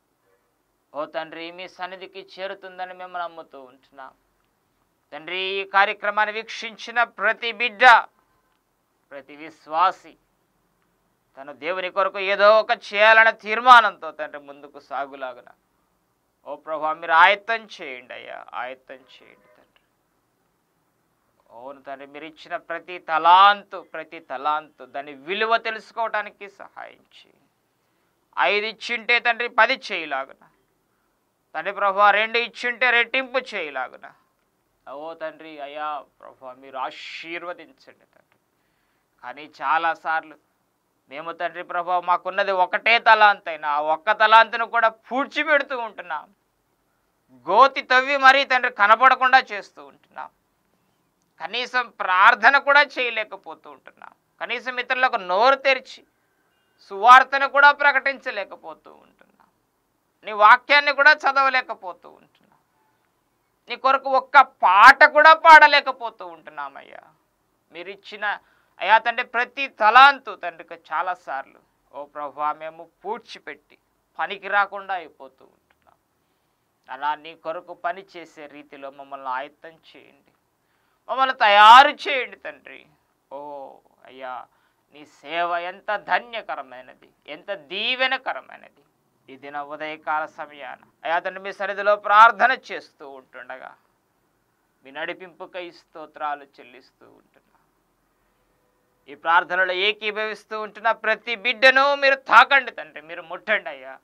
ఓ తండ్రి మీ సన్నిధికి చేరుతుందని మేము నమ్ముతూ ఉంటున్నాం తండ్రి ఈ కార్యక్రమాన్ని వీక్షించిన ప్రతి బిడ్డ ప్రతి విశ్వాసి తను దేవుని కొరకు ఏదో ఒక చేయాలనే తీర్మానంతో తండ్రి ముందుకు సాగులాగున ఓ ప్రభా మీరు ఆయత్తం చేయండి అయ్యా ఆయత్తం చేయండి తండ్రి అవును తండ్రి మీరు ఇచ్చిన ప్రతి తలాంతు ప్రతి తలాంతు దాని విలువ తెలుసుకోవటానికి సహాయం చేయండి ఐదు ఇచ్చింటే తండ్రి పది చేయలాగున తండ్రి ప్రభా రెండు ఇచ్చింటే రెట్టింపు చేయలాగున ఓ తండ్రి అయ్యా ప్రభా మీరు ఆశీర్వదించండి తండ్రి కానీ చాలాసార్లు మేము తండ్రి ప్రభా మాకున్నది ఒకటే తలాంతైనా ఆ ఒక్క తలాంతును కూడా పూడ్చిపెడుతూ ఉంటున్నాం గోతి తవ్వి మరీ తండ్రి కనపడకుండా చేస్తూ ఉంటున్నాం కనీసం ప్రార్థన కూడా చేయలేకపోతూ ఉంటున్నాం కనీసం ఇతరులకు నోరు తెరిచి సువార్తను కూడా ప్రకటించలేకపోతూ ఉంటున్నాం నీ వాక్యాన్ని కూడా చదవలేకపోతూ ఉంటున్నాం నీ కొరకు ఒక్క పాట కూడా పాడలేకపోతూ ఉంటున్నామయ్యా మీరు ఇచ్చిన అయ్యా తండ్రి ప్రతి తలాంతు తండ్రికి చాలాసార్లు ఓ ప్రభా మేము పూడ్చిపెట్టి పనికి రాకుండా అయిపోతూ ఉంటున్నాం అలా నీ కొరకు పని చేసే రీతిలో మమ్మల్ని ఆయత్తం చేయండి మమ్మల్ని తయారు చేయండి తండ్రి ఓ అయ్యా నీ సేవ ఎంత ధన్యకరమైనది ఎంత దీవెనకరమైనది ఈ దిన ఉదయకాల సమయాన అయ్యా తండ్రి మీ సన్నిధిలో ప్రార్థన చేస్తూ ఉంటుండగా మీ నడిపింపుకై స్తోత్రాలు చెల్లిస్తూ ఉంటున్నా ఈ ప్రార్థనలో ఏకీభవిస్తూ ఉంటున్న ప్రతి బిడ్డను మీరు తాకండి తండ్రి మీరు ముట్టండి అయ్యా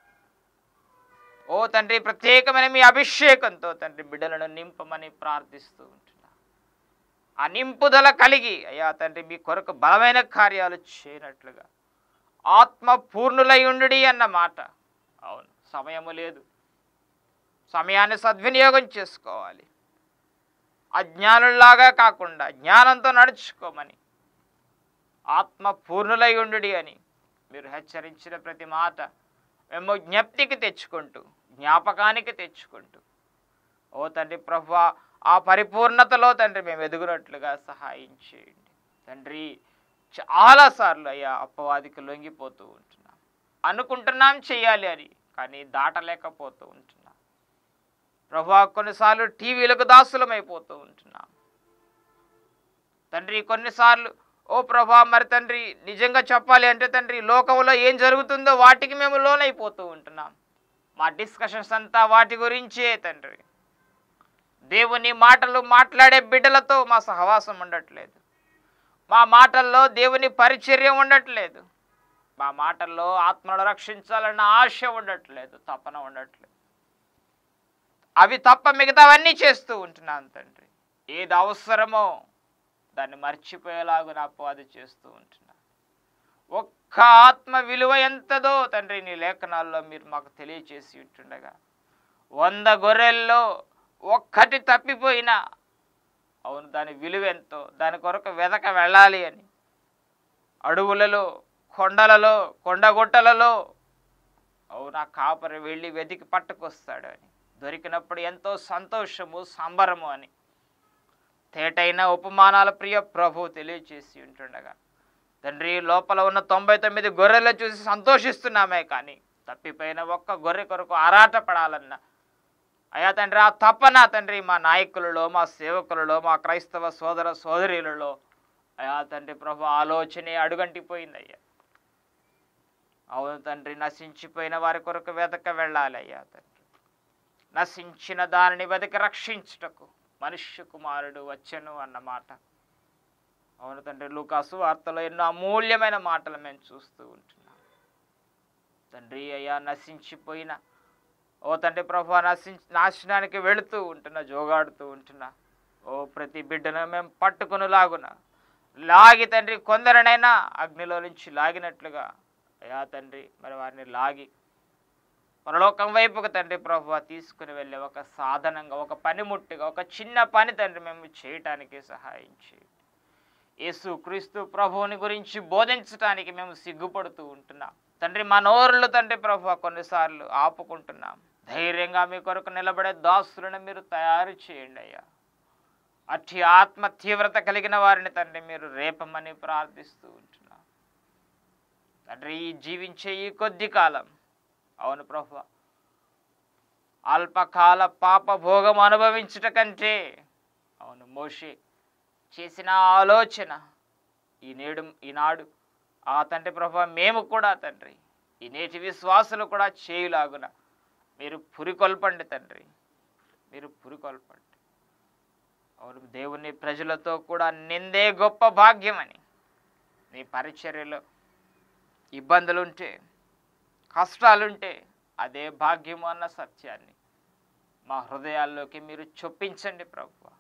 ఓ తండ్రి ప్రత్యేకమైన మీ అభిషేకంతో తండ్రి బిడ్డలను నింపమని ప్రార్థిస్తూ ఉంటున్నా ఆ నింపుదల కలిగి అయ్యా తండ్రి మీ కొరకు బలమైన కార్యాలు చేయనట్లుగా ఆత్మ పూర్ణులై ఉండుడి అన్న మాట అవును సమయము లేదు సమయాన్ని సద్వినియోగం చేసుకోవాలి అజ్ఞానుల్లాగా కాకుండా జ్ఞానంతో నడుచుకోమని ఆత్మ పూర్ణులై ఉండుడి అని మీరు హెచ్చరించిన ప్రతి మాట మేము జ్ఞప్తికి తెచ్చుకుంటూ జ్ఞాపకానికి తెచ్చుకుంటూ ఓ తండ్రి ప్రభు ఆ పరిపూర్ణతలో తండ్రి మేము ఎదుగునట్లుగా సహాయం చేయండి తండ్రి చాలాసార్లు అయ్యా అపవాదికి లొంగిపోతూ ఉంటున్నాం అనుకుంటున్నాం చేయాలి అని కానీ దాటలేకపోతూ ఉంటున్నాం ప్రభా కొన్నిసార్లు టీవీలకు దాసులమైపోతూ ఉంటున్నాం తండ్రి కొన్నిసార్లు ఓ ప్రభా మరి తండ్రి నిజంగా చెప్పాలి అంటే తండ్రి లోకంలో ఏం జరుగుతుందో వాటికి మేము లోనైపోతూ ఉంటున్నాం మా డిస్కషన్స్ అంతా వాటి గురించే తండ్రి దేవుని మాటలు మాట్లాడే బిడ్డలతో మా సహవాసం ఉండట్లేదు మా మాటల్లో దేవుని పరిచర్య ఉండట్లేదు మా మాటల్లో ఆత్మను రక్షించాలన్న ఆశ ఉండట్లేదు తపన ఉండట్లేదు అవి తప్ప మిగతావన్నీ చేస్తూ ఉంటున్నాను తండ్రి ఏది అవసరమో దాన్ని మర్చిపోయేలాగా అపవాది చేస్తూ ఉంటున్నా ఒక్క ఆత్మ విలువ ఎంతదో తండ్రి నీ లేఖనాల్లో మీరు మాకు తెలియచేసి ఉంటుండగా వంద గొర్రెల్లో ఒక్కటి తప్పిపోయినా అవును దాని విలువ ఎంతో దాని కొరకు వెదక వెళ్ళాలి అని అడవులలో కొండలలో కొండగుట్టలలో అవునా కాపరి వెళ్ళి వెతికి పట్టుకొస్తాడు అని దొరికినప్పుడు ఎంతో సంతోషము సంబరము అని తేటైన ఉపమానాల ప్రియ ప్రభు తెలియచేసి ఉంటుండగా తండ్రి లోపల ఉన్న తొంభై తొమ్మిది గొర్రెలు చూసి సంతోషిస్తున్నామే కానీ తప్పిపోయిన ఒక్క గొర్రె కొరకు ఆరాటపడాలన్న అయ్యా తండ్రి ఆ తపన తండ్రి మా నాయకులలో మా సేవకులలో మా క్రైస్తవ సోదర సోదరీలలో అయ్యా తండ్రి ప్రభు ఆలోచనే అడుగంటిపోయింది అయ్యా అవును తండ్రి నశించిపోయిన వారి కొరకు వెతక వెళ్ళాలి అయ్యా తండ్రి నశించిన దానిని వెతక రక్షించుటకు మనుష్య కుమారుడు వచ్చెను అన్నమాట అవును తండ్రి లూకాసు వార్తలో ఎన్నో అమూల్యమైన మాటలు మేము చూస్తూ ఉంటున్నాం తండ్రి అయ్యా నశించిపోయిన ఓ తండ్రి ప్రభు నశించి నాశనానికి వెళుతూ ఉంటున్నా జోగాడుతూ ఉంటున్నా ఓ ప్రతి బిడ్డను మేము పట్టుకునిలాగున లాగి తండ్రి కొందరినైనా అగ్నిలో నుంచి లాగినట్లుగా అయ్యా తండ్రి మరి వారిని లాగి పరలోకం వైపుకు తండ్రి ప్రభు తీసుకుని వెళ్ళే ఒక సాధనంగా ఒక పనిముట్టుగా ఒక చిన్న పని తండ్రి మేము చేయటానికి సహాయం చేయండి యేసు క్రీస్తు ప్రభువుని గురించి బోధించడానికి మేము సిగ్గుపడుతూ ఉంటున్నాం తండ్రి మా నోరులు తండ్రి ప్రభు కొన్నిసార్లు ఆపుకుంటున్నాం ధైర్యంగా మీ కొరకు నిలబడే దాసులను మీరు తయారు చేయండి అయ్యా అట్టి ఆత్మ తీవ్రత కలిగిన వారిని తండ్రి మీరు రేపమని ప్రార్థిస్తూ ఉంటున్నాం తండ్రి ఈ జీవించే ఈ కొద్ది కాలం అవును ప్రభు అల్పకాల పాప భోగం అనుభవించుట కంటే అవును మోషే చేసిన ఆలోచన ఈ నేడు ఈనాడు ఆ తండ్రి ప్రభా మేము కూడా తండ్రి ఈ నేటి విశ్వాసులు కూడా చేయులాగున మీరు పురికొల్పండి తండ్రి మీరు పురికొల్పండి అవును దేవుని ప్రజలతో కూడా నిందే గొప్ప భాగ్యమని నీ పరిచర్యలో ఇబ్బందులుంటే కష్టాలుంటే అదే భాగ్యము అన్న సత్యాన్ని మా హృదయాల్లోకి మీరు చొప్పించండి ప్రభు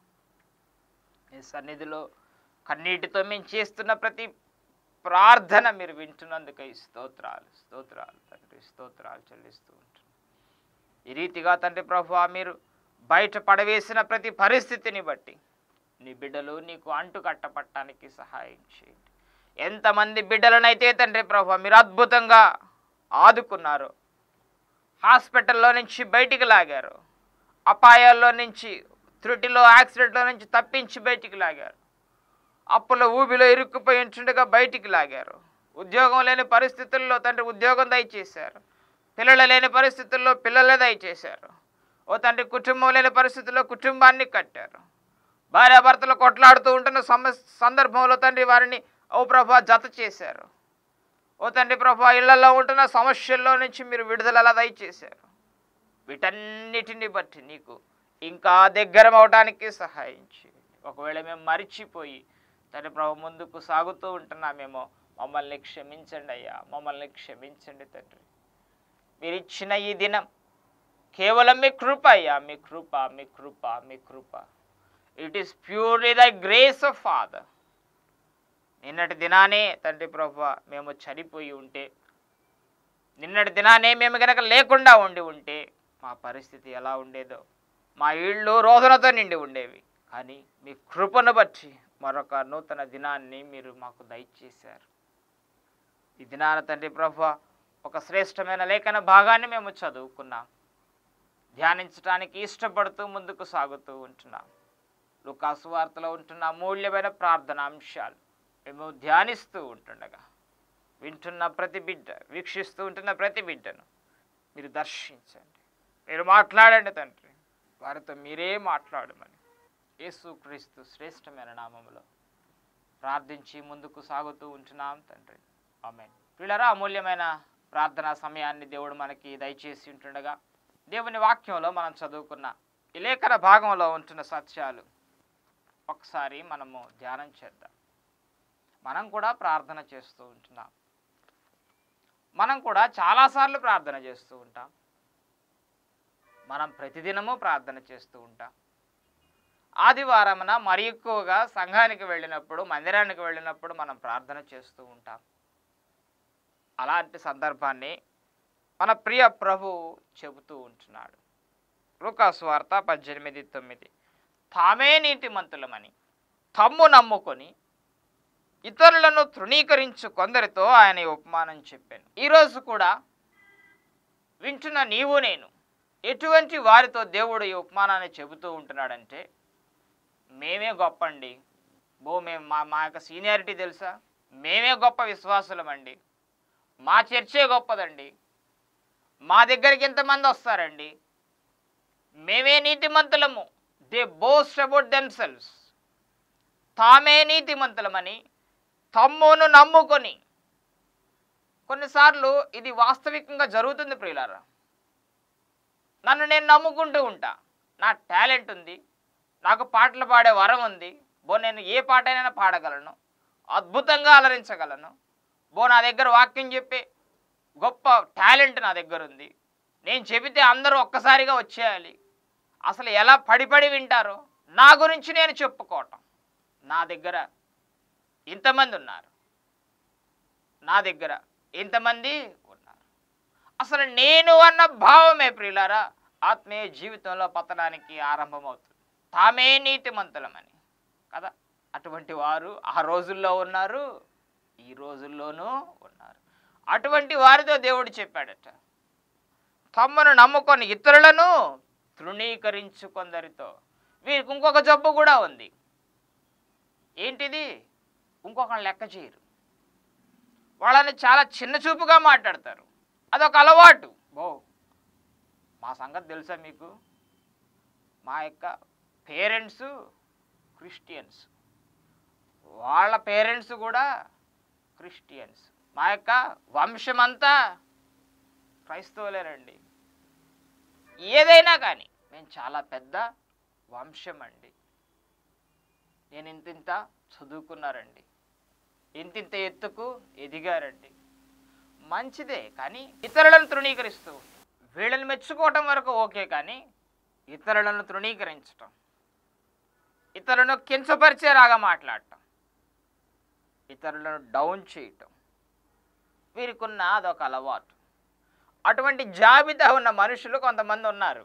మీ సన్నిధిలో కన్నీటితో మేము చేస్తున్న ప్రతి ప్రార్థన మీరు వింటున్నందుకు ఈ స్తోత్రాలు స్తోత్రాలు తండ్రి స్తోత్రాలు చెల్లిస్తూ ఉంటాం ఈ రీతిగా తండ్రి ప్రభు మీరు బయట పడవేసిన ప్రతి పరిస్థితిని బట్టి నీ బిడ్డలు నీకు అంటు కట్టపట్టడానికి సహాయం చేయండి ఎంతమంది బిడ్డలనైతే తండ్రి ప్రభు మీరు అద్భుతంగా ఆదుకున్నారు హాస్పిటల్లో నుంచి బయటికి లాగారు అపాయాల్లో నుంచి త్రుటిలో యాక్సిడెంట్లో నుంచి తప్పించి బయటికి లాగారు అప్పుల ఊబిలో ఇరుక్కుపోయి ఉంటుండగా బయటికి లాగారు ఉద్యోగం లేని పరిస్థితుల్లో తండ్రి ఉద్యోగం దయచేశారు పిల్లలు లేని పరిస్థితుల్లో పిల్లలే దయచేశారు ఓ తండ్రి కుటుంబం లేని పరిస్థితుల్లో కుటుంబాన్ని కట్టారు భార్యాభర్తలు కొట్లాడుతూ ఉంటున్న సమ సందర్భంలో తండ్రి వారిని ఓ ప్రభా జత చేశారు ఓ తండ్రి ప్రభా ఇళ్లలో ఉంటున్న సమస్యల్లో నుంచి మీరు విడుదల దయచేశారు వీటన్నిటిని బట్టి నీకు ఇంకా దగ్గరం అవడానికి సహాయం చేయండి ఒకవేళ మేము మరిచిపోయి తండ్రి ప్రభు ముందుకు సాగుతూ ఉంటున్నామేమో మమ్మల్ని క్షమించండి అయ్యా మమ్మల్ని క్షమించండి తండ్రి మీరు ఇచ్చిన ఈ దినం కేవలం మీ కృప అయ్యా మీ కృప మీ కృప మీ కృప it is purely the grace of father నిన్నటి దినానే తండ్రి ప్రభు మేము చనిపోయి ఉంటే నిన్నటి దినానే మేము గనక లేకుండా ఉండి ఉంటే మా పరిస్థితి ఎలా ఉండేదో మా ఇళ్ళు రోదనతో నిండి ఉండేవి కానీ మీ కృపను బట్టి మరొక నూతన దినాన్ని మీరు మాకు దయచేశారు ఈ దినాన తండ్రి ప్రభు ఒక శ్రేష్టమైన లేఖన భాగాన్ని మేము చదువుకున్నాం ధ్యానించడానికి ఇష్టపడుతూ ముందుకు సాగుతూ ఉంటున్నాం లుకాసు వార్తలో ఉంటున్న అమూల్యమైన ప్రార్థన అంశాలు మేము ధ్యానిస్తూ ఉంటుండగా వింటున్న ప్రతి బిడ్డ వీక్షిస్తూ ఉంటున్న ప్రతి బిడ్డను మీరు దర్శించండి మీరు మాట్లాడండి తండ్రి వారితో మీరే మాట్లాడమని యేసుక్రీస్తు శ్రేష్టమైన నామములో ప్రార్థించి ముందుకు సాగుతూ ఉంటున్నాం తండ్రి ఆమె వీళ్ళరా అమూల్యమైన ప్రార్థనా సమయాన్ని దేవుడు మనకి దయచేసి ఉంటుండగా దేవుని వాక్యంలో మనం చదువుకున్న ఈ లేఖన భాగంలో ఉంటున్న సత్యాలు ఒకసారి మనము ధ్యానం చేద్దాం మనం కూడా ప్రార్థన చేస్తూ ఉంటున్నాం మనం కూడా చాలాసార్లు ప్రార్థన చేస్తూ ఉంటాం మనం ప్రతిదినము ప్రార్థన చేస్తూ ఉంటాం ఆదివారమున మరి ఎక్కువగా సంఘానికి వెళ్ళినప్పుడు మందిరానికి వెళ్ళినప్పుడు మనం ప్రార్థన చేస్తూ ఉంటాం అలాంటి సందర్భాన్ని మన ప్రియ ప్రభు చెబుతూ ఉంటున్నాడు లూకాసు వార్త పద్దెనిమిది తొమ్మిది తామే నీతిమంతులమని తమ్ము నమ్ముకొని ఇతరులను తృణీకరించు కొందరితో ఆయన ఈ ఉపమానం చెప్పాను ఈరోజు కూడా వింటున్న నీవు నేను ఎటువంటి వారితో దేవుడు ఈ ఉపమానాన్ని చెబుతూ ఉంటున్నాడంటే మేమే గొప్ప అండి బో మేము మా మా యొక్క సీనియారిటీ తెలుసా మేమే గొప్ప విశ్వాసులమండి మా చర్చే గొప్పదండి మా దగ్గరికి ఎంతమంది వస్తారండి మేమే నీతిమంతులము దే బోస్ట్ అబౌట్ దెమ్సెల్స్ తామే నీతిమంతులమని తమ్మును నమ్ముకొని కొన్నిసార్లు ఇది వాస్తవికంగా జరుగుతుంది ప్రియులారా నన్ను నేను నమ్ముకుంటూ ఉంటా నా టాలెంట్ ఉంది నాకు పాటలు పాడే వరం ఉంది బో నేను ఏ పాటైనా పాడగలను అద్భుతంగా అలరించగలను బో నా దగ్గర వాక్యం చెప్పే గొప్ప టాలెంట్ నా దగ్గర ఉంది నేను చెబితే అందరూ ఒక్కసారిగా వచ్చేయాలి అసలు ఎలా పడిపడి వింటారో నా గురించి నేను చెప్పుకోవటం నా దగ్గర ఇంతమంది ఉన్నారు నా దగ్గర ఇంతమంది ఉన్నారు అసలు నేను అన్న భావమే ప్రియులారా ఆత్మీయ జీవితంలో పతనానికి ఆరంభమవుతుంది తామే నీతిమంతులమని కదా అటువంటి వారు ఆ రోజుల్లో ఉన్నారు ఈ రోజుల్లోనూ ఉన్నారు అటువంటి వారితో దేవుడు చెప్పాడట తమ్మును నమ్ముకొని ఇతరులను తృణీకరించు కొందరితో వీరికి ఇంకొక జబ్బు కూడా ఉంది ఏంటిది ఇంకొకరిని లెక్క చేయరు వాళ్ళని చాలా చిన్న చూపుగా మాట్లాడతారు అదొక అలవాటు బో మా సంగతి తెలుసా మీకు మా యొక్క పేరెంట్స్ క్రిస్టియన్స్ వాళ్ళ పేరెంట్స్ కూడా క్రిస్టియన్స్ మా యొక్క వంశమంతా క్రైస్తవులేనండి ఏదైనా కానీ మేము చాలా పెద్ద వంశం అండి నేను ఇంతింత చదువుకున్నారండి ఇంతింత ఎత్తుకు ఎదిగారండి మంచిదే కానీ ఇతరులను తృణీకరిస్తూ వీళ్ళని మెచ్చుకోవటం వరకు ఓకే కానీ ఇతరులను తృణీకరించటం ఇతరులను కించపరిచేలాగా మాట్లాడటం ఇతరులను డౌన్ చేయటం వీరికున్న అదొక అలవాటు అటువంటి జాబితా ఉన్న మనుషులు కొంతమంది ఉన్నారు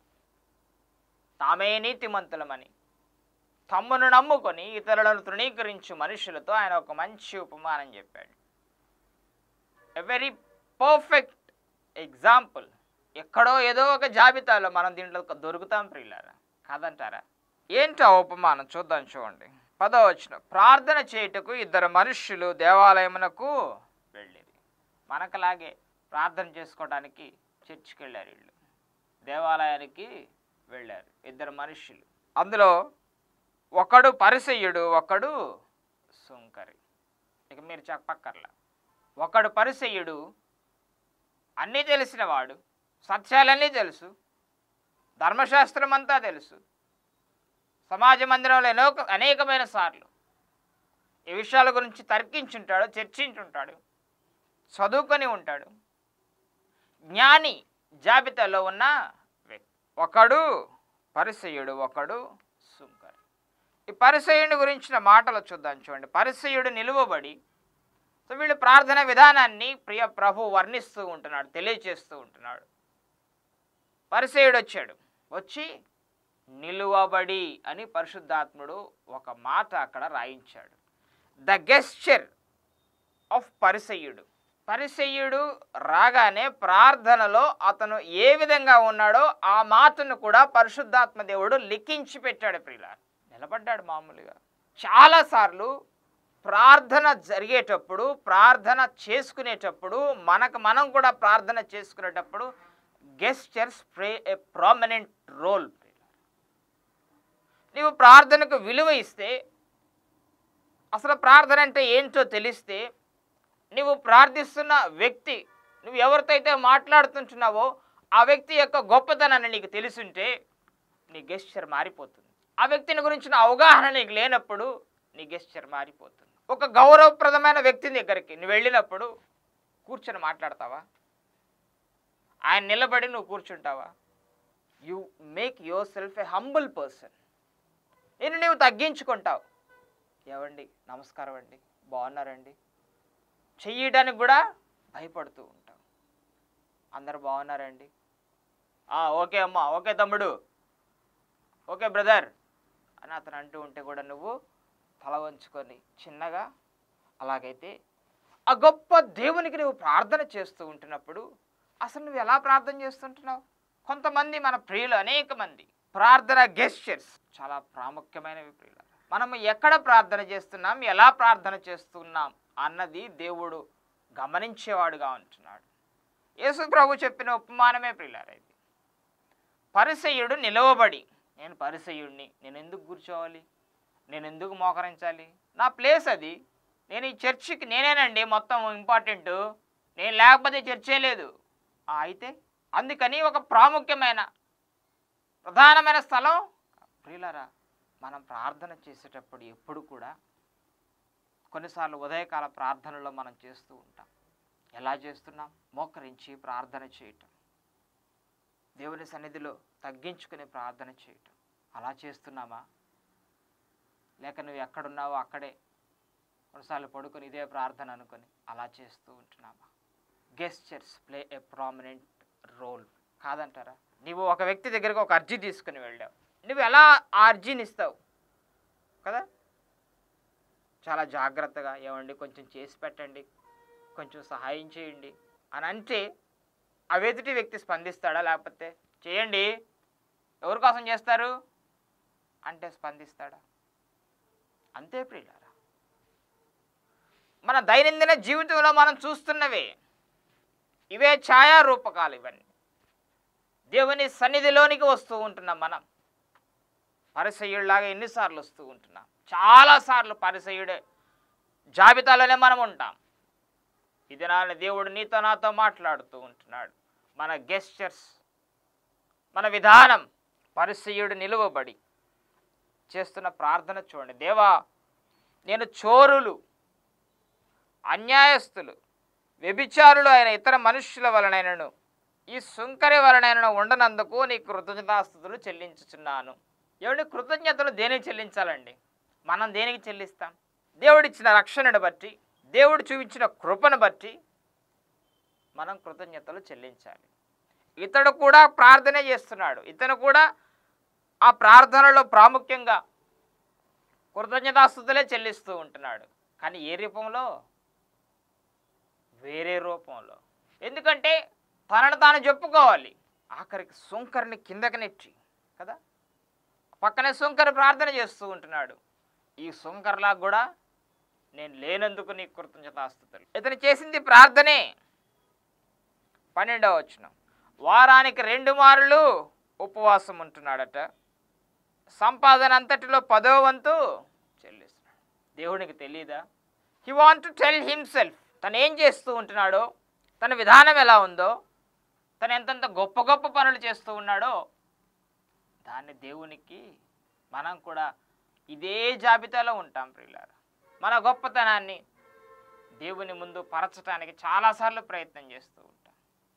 తామే నీతిమంతులమని తమ్మును నమ్ముకొని ఇతరులను తృణీకరించు మనుషులతో ఆయన ఒక మంచి ఉపమానం చెప్పాడు ఎ వెరీ పర్ఫెక్ట్ ఎగ్జాంపుల్ ఎక్కడో ఏదో ఒక జాబితాలో మనం దీంట్లో ఒక దొరుకుతాం ప్రియులారా కాదంటారా ఏంటి ఆ ఉపమానం చూద్దాం చూడండి పదవచ్చిన ప్రార్థన చేయుటకు ఇద్దరు మనుష్యులు దేవాలయమునకు వెళ్ళేది మనకలాగే ప్రార్థన చేసుకోవడానికి చర్చికి వెళ్ళారు వీళ్ళు దేవాలయానికి వెళ్ళారు ఇద్దరు మనుష్యులు అందులో ఒకడు పరిసయ్యుడు ఒకడు సుంకరి ఇక మీరు చెప్పక్కర్లా ఒకడు పరిసయ్యుడు అన్నీ తెలిసిన వాడు సత్యాలన్నీ తెలుసు ధర్మశాస్త్రం అంతా తెలుసు సమాజ మందిరంలో ఎన్నో అనేకమైన సార్లు ఈ విషయాల గురించి తర్కించుంటాడు చర్చించుంటాడు చదువుకొని ఉంటాడు జ్ఞాని జాబితాలో ఉన్న వ్యక్తి ఒకడు పరిసయుడు ఒకడు సుంకరి ఈ పరిసయుడి గురించిన మాటలు చూద్దాం చూడండి పరిసయుడు నిలువబడి సో వీళ్ళు ప్రార్థన విధానాన్ని ప్రియ ప్రభు వర్ణిస్తూ ఉంటున్నాడు తెలియచేస్తూ ఉంటున్నాడు పరిసయుడు వచ్చాడు వచ్చి నిలువబడి అని పరిశుద్ధాత్ముడు ఒక మాట అక్కడ రాయించాడు ద గెస్చర్ ఆఫ్ పరిసయ్యుడు పరిసయ్యుడు రాగానే ప్రార్థనలో అతను ఏ విధంగా ఉన్నాడో ఆ మాటను కూడా పరిశుద్ధాత్మ దేవుడు లిఖించి పెట్టాడు ప్రియుల నిలబడ్డాడు మామూలుగా చాలాసార్లు ప్రార్థన జరిగేటప్పుడు ప్రార్థన చేసుకునేటప్పుడు మనకు మనం కూడా ప్రార్థన చేసుకునేటప్పుడు gestures play a prominent role నీవు ప్రార్థనకు విలువ ఇస్తే అసలు ప్రార్థన అంటే ఏంటో తెలిస్తే నువ్వు ప్రార్థిస్తున్న వ్యక్తి నువ్వు ఎవరితో అయితే మాట్లాడుతుంటున్నావో ఆ వ్యక్తి యొక్క గొప్పతనాన్ని నీకు తెలిసుంటే నీ గెస్చర్ మారిపోతుంది ఆ వ్యక్తిని గురించిన అవగాహన నీకు లేనప్పుడు నీ గెస్చర్ మారిపోతుంది ఒక గౌరవప్రదమైన వ్యక్తి దగ్గరికి నువ్వు వెళ్ళినప్పుడు కూర్చొని మాట్లాడతావా ఆయన నిలబడి నువ్వు కూర్చుంటావా you make yourself a humble person నేను నీవు తగ్గించుకుంటావు ఏవండి నమస్కారం అండి బాగున్నారండి చెయ్యడానికి కూడా భయపడుతూ ఉంటావు అందరు బాగున్నారండి "ఆ, ఓకే అమ్మా ఓకే తమ్ముడు ఓకే బ్రదర్ అని అతను అంటూ ఉంటే కూడా నువ్వు తల వంచుకొని చిన్నగా అలాగైతే ఆ గొప్ప దేవునికి నువ్వు ప్రార్థన చేస్తూ ఉంటున్నప్పుడు అసలు నువ్వు ఎలా ప్రార్థన చేస్తుంటున్నావు కొంతమంది మన ప్రియులు అనేక మంది ప్రార్థన గెస్చర్స్ చాలా ప్రాముఖ్యమైనవి ప్రియులు మనం ఎక్కడ ప్రార్థన చేస్తున్నాం ఎలా ప్రార్థన చేస్తున్నాం అన్నది దేవుడు గమనించేవాడుగా ఉంటున్నాడు యేసు ప్రభు చెప్పిన ఉపమానమే ప్రియులారా ఇది పరిసయుడు నిలవబడి నేను పరిసయుడిని నేను ఎందుకు కూర్చోవాలి నేను ఎందుకు మోకరించాలి నా ప్లేస్ అది నేను ఈ చర్చికి నేనేనండి మొత్తం ఇంపార్టెంట్ నేను లేకపోతే చర్చే లేదు ఆ, అయితే అందుకని ఒక ప్రాముఖ్యమైన ప్రధానమైన స్థలం ప్రియులారా మనం ప్రార్థన చేసేటప్పుడు ఎప్పుడు కూడా కొన్నిసార్లు ఉదయకాల ప్రార్థనలో మనం చేస్తూ ఉంటాం ఎలా చేస్తున్నాం మోకరించి ప్రార్థన చేయటం దేవుని సన్నిధిలో తగ్గించుకుని ప్రార్థన చేయటం అలా చేస్తున్నామా లేక నువ్వు ఎక్కడున్నావో అక్కడే కొన్నిసార్లు పడుకొని ఇదే ప్రార్థన అనుకొని అలా చేస్తూ ఉంటున్నామా gestures play a prominent role కాదంటారా నీవు ఒక వ్యక్తి దగ్గరకు ఒక అర్జీ తీసుకుని వెళ్ళావు నువ్వు ఎలా ఆ అర్జీని ఇస్తావు కదా చాలా జాగ్రత్తగా ఏమండి కొంచెం చేసి పెట్టండి కొంచెం సహాయం చేయండి అని అంటే ఆ ఎదుటి వ్యక్తి స్పందిస్తాడా లేకపోతే చేయండి ఎవరి కోసం చేస్తారు అంటే స్పందిస్తాడా అంతే ప్రియులారా మన దైనందిన జీవితంలో మనం చూస్తున్నవే ఇవే ఛాయారూపకాలు ఇవన్నీ దేవుని సన్నిధిలోనికి వస్తూ ఉంటున్నాం మనం పరిసయుడిలాగా ఎన్నిసార్లు వస్తూ ఉంటున్నాం చాలాసార్లు పరిసయుడే జాబితాలోనే మనం ఉంటాం ఇది నా దేవుడు నీతో నాతో మాట్లాడుతూ ఉంటున్నాడు మన గెస్చర్స్ మన విధానం పరిసయుడు నిలువబడి చేస్తున్న ప్రార్థన చూడండి దేవా నేను చోరులు అన్యాయస్తులు వ్యభిచారులు అయిన ఇతర మనుష్యుల వలనైనను ఈ సుంకరి వలనైనను ఉండనందుకు నీ కృతజ్ఞతాస్థుతులు చెల్లించుచున్నాను ఏమండి కృతజ్ఞతలు దేనికి చెల్లించాలండి మనం దేనికి చెల్లిస్తాం దేవుడిచ్చిన రక్షణను బట్టి దేవుడు చూపించిన కృపను బట్టి మనం కృతజ్ఞతలు చెల్లించాలి ఇతడు కూడా ప్రార్థన చేస్తున్నాడు ఇతను కూడా ఆ ప్రార్థనలో ప్రాముఖ్యంగా కృతజ్ఞతాస్థుతులే చెల్లిస్తూ ఉంటున్నాడు కానీ ఏ రూపంలో వేరే రూపంలో ఎందుకంటే తనను తాను చెప్పుకోవాలి ఆఖరికి సుంకరిని కిందకి నెట్టి కదా పక్కనే సుంకరి ప్రార్థన చేస్తూ ఉంటున్నాడు ఈ సుంకర్లా కూడా నేను లేనందుకు నీ కృతజ్ఞతాస్థుతులు ఇతను చేసింది ప్రార్థనే పన్నెండవ వచనం వారానికి రెండు మారులు ఉపవాసం ఉంటున్నాడట సంపాదన అంతటిలో పదో వంతు చెల్లిస్తున్నాడు దేవునికి తెలియదా he want to tell himself తను ఏం చేస్తూ ఉంటున్నాడో తన విధానం ఎలా ఉందో తను ఎంతెంత గొప్ప గొప్ప పనులు చేస్తూ ఉన్నాడో దాన్ని దేవునికి మనం కూడా ఇదే జాబితాలో ఉంటాం ప్రియులారా మన గొప్పతనాన్ని దేవుని ముందు పరచడానికి చాలాసార్లు ప్రయత్నం చేస్తూ ఉంటాం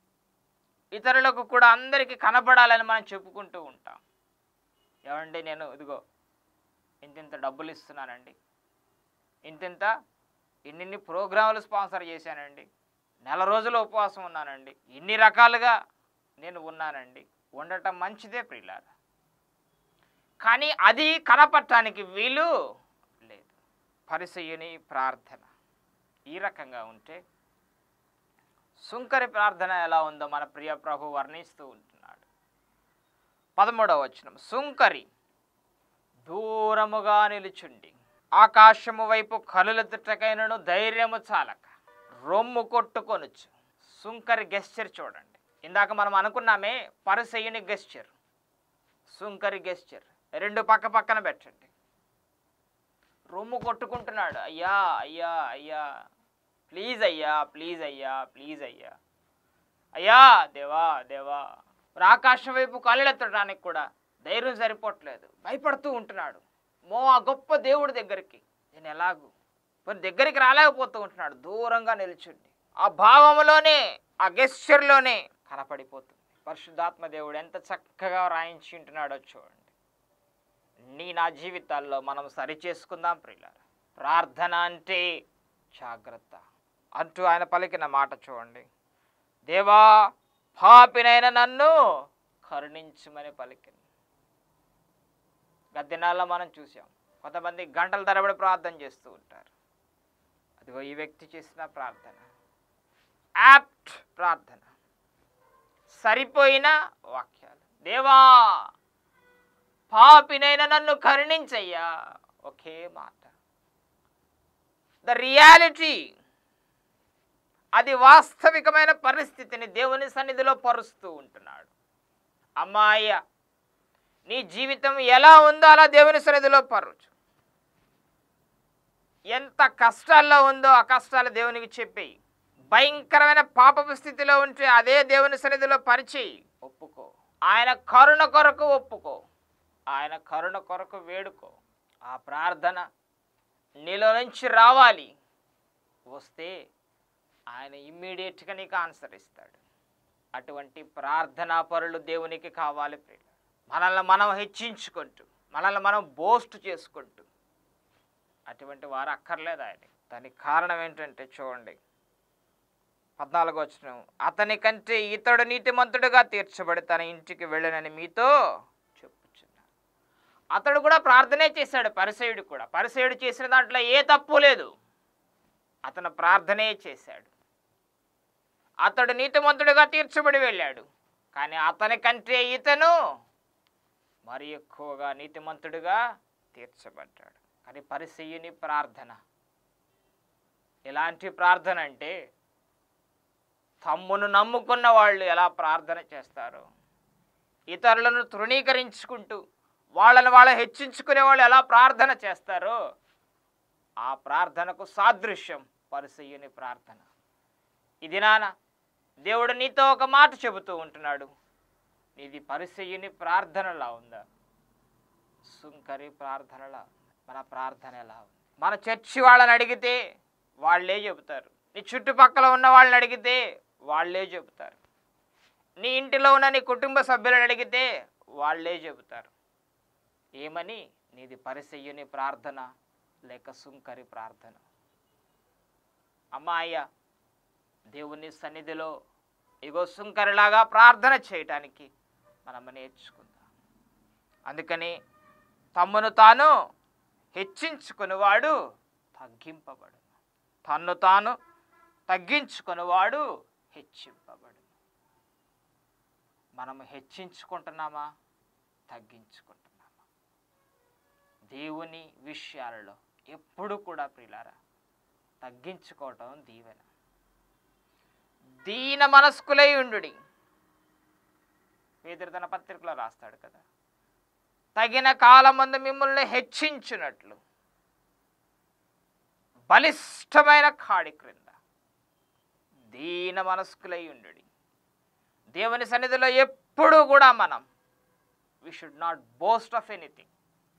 ఇతరులకు కూడా అందరికీ కనబడాలని మనం చెప్పుకుంటూ ఉంటాం ఏమండి నేను ఇదిగో ఇంతింత డబ్బులు ఇస్తున్నానండి ఇంతింత ఇన్నిన్ని ప్రోగ్రాములు స్పాన్సర్ చేశానండి నెల రోజులు ఉపవాసం ఉన్నానండి ఇన్ని రకాలుగా నేను ఉన్నానండి ఉండటం మంచిదే ప్రియులారా కానీ అది కనపడటానికి వీలు లేదు పరిసయుని ప్రార్థన ఈ రకంగా ఉంటే సుంకరి ప్రార్థన ఎలా ఉందో మన ప్రియ ప్రభు వర్ణిస్తూ ఉంటున్నాడు పదమూడవ వచనం సుంకరి దూరముగా నిలుచుండి ఆకాశము వైపు కనులెత్తుటకైనను ధైర్యము చాలక రొమ్ము కొట్టుకొనొచ్చు సుంకరి గెస్చర్ చూడండి ఇందాక మనం అనుకున్నామే పరిసయుని గెస్చర్ సుంకరి గెస్చర్ రెండు పక్క పక్కన పెట్టండి రొమ్ము కొట్టుకుంటున్నాడు అయ్యా అయ్యా అయ్యా ప్లీజ్ అయ్యా ప్లీజ్ అయ్యా ప్లీజ్ అయ్యా అయ్యా దేవా దేవా మరి ఆకాశం వైపు కళ్ళెత్తడానికి కూడా ధైర్యం సరిపోవట్లేదు భయపడుతూ ఉంటున్నాడు మో ఆ గొప్ప దేవుడి దగ్గరికి నేను ఎలాగూ మరి దగ్గరికి రాలేకపోతూ ఉంటున్నాడు దూరంగా నిల్చుండి ఆ భావంలోనే ఆ గెస్చర్లోనే కనపడిపోతుంది పరిశుద్ధాత్మ దేవుడు ఎంత చక్కగా రాయించి ఉంటున్నాడో చూడండి నీ నా జీవితాల్లో మనం సరి చేసుకుందాం ప్రియులారా ప్రార్థన అంటే జాగ్రత్త అంటూ ఆయన పలికిన మాట చూడండి దేవా పాపినైన నన్ను కరుణించుమని పలికింది గద్దెనాల్లో మనం చూసాం కొంతమంది గంటల తరబడి ప్రార్థన చేస్తూ ఉంటారు అదిగో ఈ వ్యక్తి చేసిన ప్రార్థన యాప్ట్ ప్రార్థన సరిపోయిన వాక్యాలు దేవా పాపినైన నన్ను కరుణించయ్యా ఒకే మాట ద రియాలిటీ అది వాస్తవికమైన పరిస్థితిని దేవుని సన్నిధిలో పరుస్తూ ఉంటున్నాడు అమ్మాయ నీ జీవితం ఎలా ఉందో అలా దేవుని సన్నిధిలో పరచు ఎంత కష్టాల్లో ఉందో ఆ కష్టాలు దేవునికి చెప్పేయి భయంకరమైన పాపపు స్థితిలో ఉంటే అదే దేవుని సన్నిధిలో పరిచేయి ఒప్పుకో ఆయన కరుణ కొరకు ఒప్పుకో ఆయన కరుణ కొరకు వేడుకో ఆ ప్రార్థన నీలో నుంచి రావాలి వస్తే ఆయన ఇమ్మీడియట్గా నీకు ఆన్సర్ ఇస్తాడు అటువంటి ప్రార్థనా పరులు దేవునికి కావాలి ప్రియులు మనల్ని మనం హెచ్చించుకుంటూ మనల్ని మనం బోస్ట్ చేసుకుంటూ అటువంటి వారు అక్కర్లేదు ఆయన దానికి కారణం ఏంటంటే చూడండి పద్నాలుగు వచ్చిన అతని కంటే ఇతడు నీతిమంతుడుగా తీర్చబడి తన ఇంటికి వెళ్ళనని మీతో చెప్పుచున్నాను అతడు కూడా ప్రార్థనే చేశాడు పరిసయుడు కూడా పరిసయుడు చేసిన దాంట్లో ఏ తప్పు లేదు అతను ప్రార్థనే చేశాడు అతడు నీతిమంతుడిగా తీర్చబడి వెళ్ళాడు కానీ అతని కంటే ఇతను మరి ఎక్కువగా నీతిమంతుడిగా తీర్చబడ్డాడు కానీ పరిసయ్యుని ప్రార్థన ఎలాంటి ప్రార్థన అంటే తమ్మును నమ్ముకున్న వాళ్ళు ఎలా ప్రార్థన చేస్తారో ఇతరులను తృణీకరించుకుంటూ వాళ్ళని వాళ్ళు హెచ్చించుకునే వాళ్ళు ఎలా ప్రార్థన చేస్తారో ఆ ప్రార్థనకు సాదృశ్యం పరిసయ్యుని ప్రార్థన ఇది నాన్న దేవుడు నీతో ఒక మాట చెబుతూ ఉంటున్నాడు నీది పరిసయ్యుని ప్రార్థనలా ఉందా సుంకరి ప్రార్థనలా ఉందా? మన ప్రార్థన ఎలా ఉంది మన చర్చి వాళ్ళని అడిగితే వాళ్ళే చెబుతారు నీ చుట్టుపక్కల ఉన్న వాళ్ళని అడిగితే వాళ్ళే చెబుతారు నీ ఇంటిలో ఉన్న నీ కుటుంబ సభ్యులను అడిగితే వాళ్ళే చెబుతారు ఏమని నీది పరిసయ్యుని ప్రార్థన లేక సుంకరి ప్రార్థన అమ్మాయ్య దేవుని సన్నిధిలో ఇగో సుంకరిలాగా ప్రార్థన చేయటానికి మనం నేర్చుకుందాం అందుకని తమ్మును తాను హెచ్చించుకునేవాడు తగ్గింపబడు తన్ను తాను తగ్గించుకునేవాడు హెచ్చింపబడు మనము హెచ్చించుకుంటున్నామా తగ్గించుకుంటున్నామా దేవుని విషయాలలో ఎప్పుడు కూడా ప్రియులారా తగ్గించుకోవటం దీవెన దీన మనస్కులై ఉండు పేదరు తన పత్రికలో రాస్తాడు కదా తగిన కాలమందు మిమ్మల్ని హెచ్చించున్నట్లు బలిష్టమైన కాడి క్రింద దీన మనస్కులై ఉండు దేవుని సన్నిధిలో ఎప్పుడూ కూడా మనం we should not boast of anything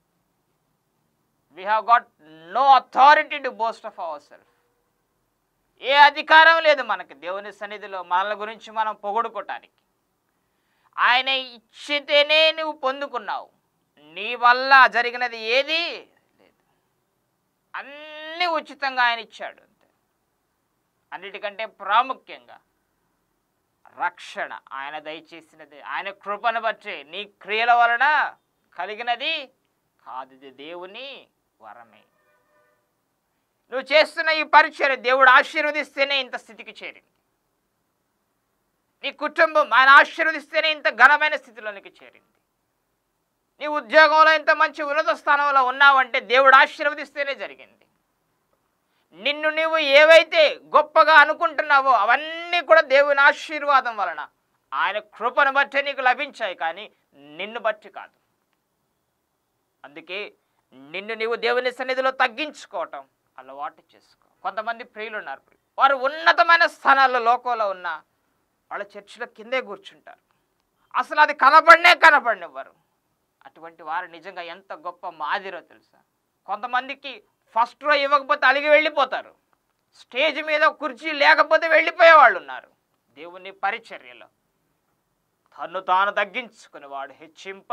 we have got no authority to boast of our self ఏ అధికారం లేదు మనకి దేవుని సన్నిధిలో మనల గురించి మనం పొగడుకోవటానికి ఆయన ఇచ్చితేనే నువ్వు పొందుకున్నావు నీ వల్ల జరిగినది ఏది లేదు అన్నీ ఉచితంగా ఆయన ఇచ్చాడు అంతే అన్నిటికంటే ప్రాముఖ్యంగా రక్షణ ఆయన దయచేసినది ఆయన కృపను బట్టి నీ క్రియల వలన కలిగినది కాదు ఇది దేవుని వరమే నువ్వు చేస్తున్న ఈ పరిచయం దేవుడు ఆశీర్వదిస్తేనే ఇంత స్థితికి చేరింది నీ కుటుంబం ఆయన ఆశీర్వదిస్తేనే ఇంత ఘనమైన స్థితిలోనికి చేరింది నీ ఉద్యోగంలో ఇంత మంచి ఉన్నత స్థానంలో ఉన్నావంటే దేవుడు ఆశీర్వదిస్తేనే జరిగింది నిన్ను నీవు ఏవైతే గొప్పగా అనుకుంటున్నావో అవన్నీ కూడా దేవుని ఆశీర్వాదం వలన ఆయన కృపను బట్టి నీకు లభించాయి కానీ నిన్ను బట్టి కాదు అందుకే నిన్ను నీవు దేవుని సన్నిధిలో తగ్గించుకోవటం అలవాటు చేసుకో కొంతమంది ప్రియులు ఉన్నారు వారు ఉన్నతమైన స్థానాల్లో లోకంలో ఉన్న వాళ్ళ చర్చిలో కిందే కూర్చుంటారు అసలు అది కనపడనే కనపడినవ్వరు అటువంటి వారు నిజంగా ఎంత గొప్ప మాదిరో తెలుసా కొంతమందికి ఫస్ట్ రో ఇవ్వకపోతే అలిగి వెళ్ళిపోతారు స్టేజ్ మీద కుర్చీ లేకపోతే వెళ్ళిపోయే వాళ్ళు ఉన్నారు దేవుని పరిచర్యలో తన్ను తాను తగ్గించుకునేవాడు హెచ్చింప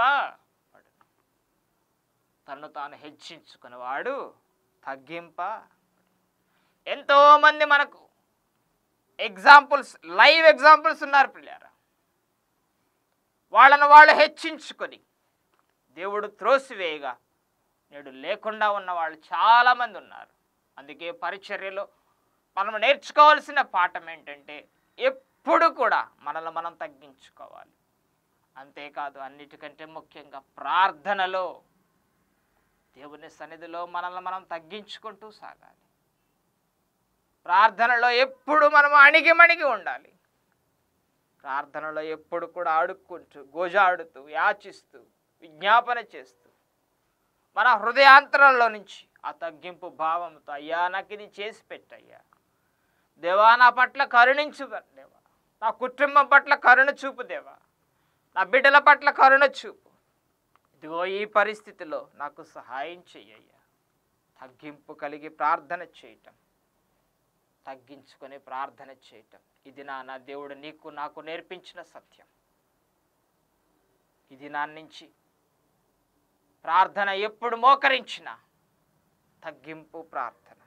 తన్ను తాను హెచ్చించుకునేవాడు తగ్గింప ఎంతోమంది మనకు ఎగ్జాంపుల్స్ లైవ్ ఎగ్జాంపుల్స్ ఉన్నారు పిల్లారా వాళ్ళను వాళ్ళు హెచ్చించుకొని దేవుడు త్రోసివేయగా నేడు లేకుండా ఉన్న వాళ్ళు చాలామంది ఉన్నారు అందుకే పరిచర్యలో మనం నేర్చుకోవాల్సిన పాఠం ఏంటంటే ఎప్పుడు కూడా మనల్ని మనం తగ్గించుకోవాలి అంతేకాదు అన్నిటికంటే ముఖ్యంగా ప్రార్థనలో దేవుని సన్నిధిలో మనల్ని మనం తగ్గించుకుంటూ సాగాలి ప్రార్థనలో ఎప్పుడు మనం అణిగిమణిగి ఉండాలి ప్రార్థనలో ఎప్పుడు కూడా ఆడుకుంటూ గోజాడుతూ యాచిస్తూ విజ్ఞాపన చేస్తూ మన హృదయాంతరంలో నుంచి ఆ తగ్గింపు భావంతో అయ్యా నాకు ఇది చేసి పెట్టయ్యా దేవా నా పట్ల కరుణించు దేవా నా కుటుంబం పట్ల కరుణ చూపు దేవా నా బిడ్డల పట్ల కరుణ చూపు ఇదిగో ఈ పరిస్థితిలో నాకు సహాయం చెయ్యయ్యా తగ్గింపు కలిగి ప్రార్థన చేయటం తగ్గించుకొని ప్రార్థన చేయటం ఇది నా నా దేవుడు నీకు నాకు నేర్పించిన సత్యం ఇది నా నుంచి ప్రార్థన ఎప్పుడు మోకరించిన తగ్గింపు ప్రార్థన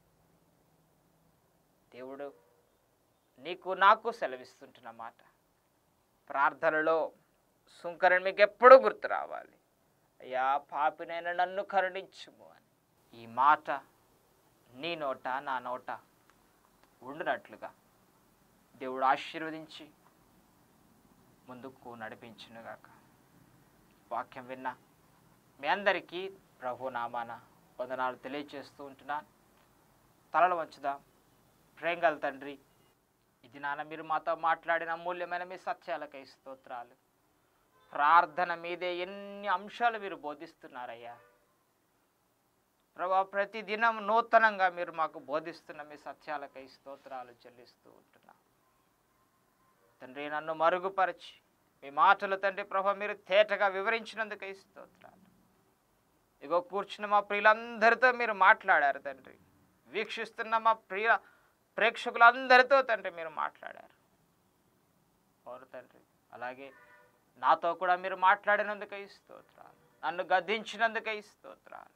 దేవుడు నీకు నాకు సెలవిస్తుంటున్న మాట ప్రార్థనలో సుంకరని మీకు ఎప్పుడు గుర్తు రావాలి అయ్యా పాపినైనా నన్ను కరుణించుము అని ఈ మాట నీ నోట నా నోట ఉండునట్లుగా దేవుడు ఆశీర్వదించి ముందుకు నడిపించునుగాక వాక్యం విన్నా మీ అందరికీ ప్రభు నామాన వందనాలు తెలియచేస్తూ ఉంటున్నాను తలలు వంచుదాం ప్రేంగల తండ్రి ఇది నాన్న మీరు మాతో మాట్లాడిన అమూల్యమైన మీ సత్యాలకై స్తోత్రాలు ప్రార్థన మీదే ఎన్ని అంశాలు మీరు బోధిస్తున్నారయ్యా ప్రభా ప్రతి దినం నూతనంగా మీరు మాకు బోధిస్తున్న మీ సత్యాలకై స్తోత్రాలు చెల్లిస్తూ ఉంటున్నా తండ్రి నన్ను మరుగుపరిచి మీ మాటలు తండ్రి ప్రభా మీరు తేటగా వివరించినందుకై స్తోత్రాలు ఇగో కూర్చున్న మా ప్రియులందరితో మీరు మాట్లాడారు తండ్రి వీక్షిస్తున్న మా ప్రియ ప్రేక్షకులందరితో తండ్రి మీరు మాట్లాడారు అవును తండ్రి అలాగే నాతో కూడా మీరు మాట్లాడినందుకై స్తోత్రాలు నన్ను గద్దించినందుకై స్తోత్రాలు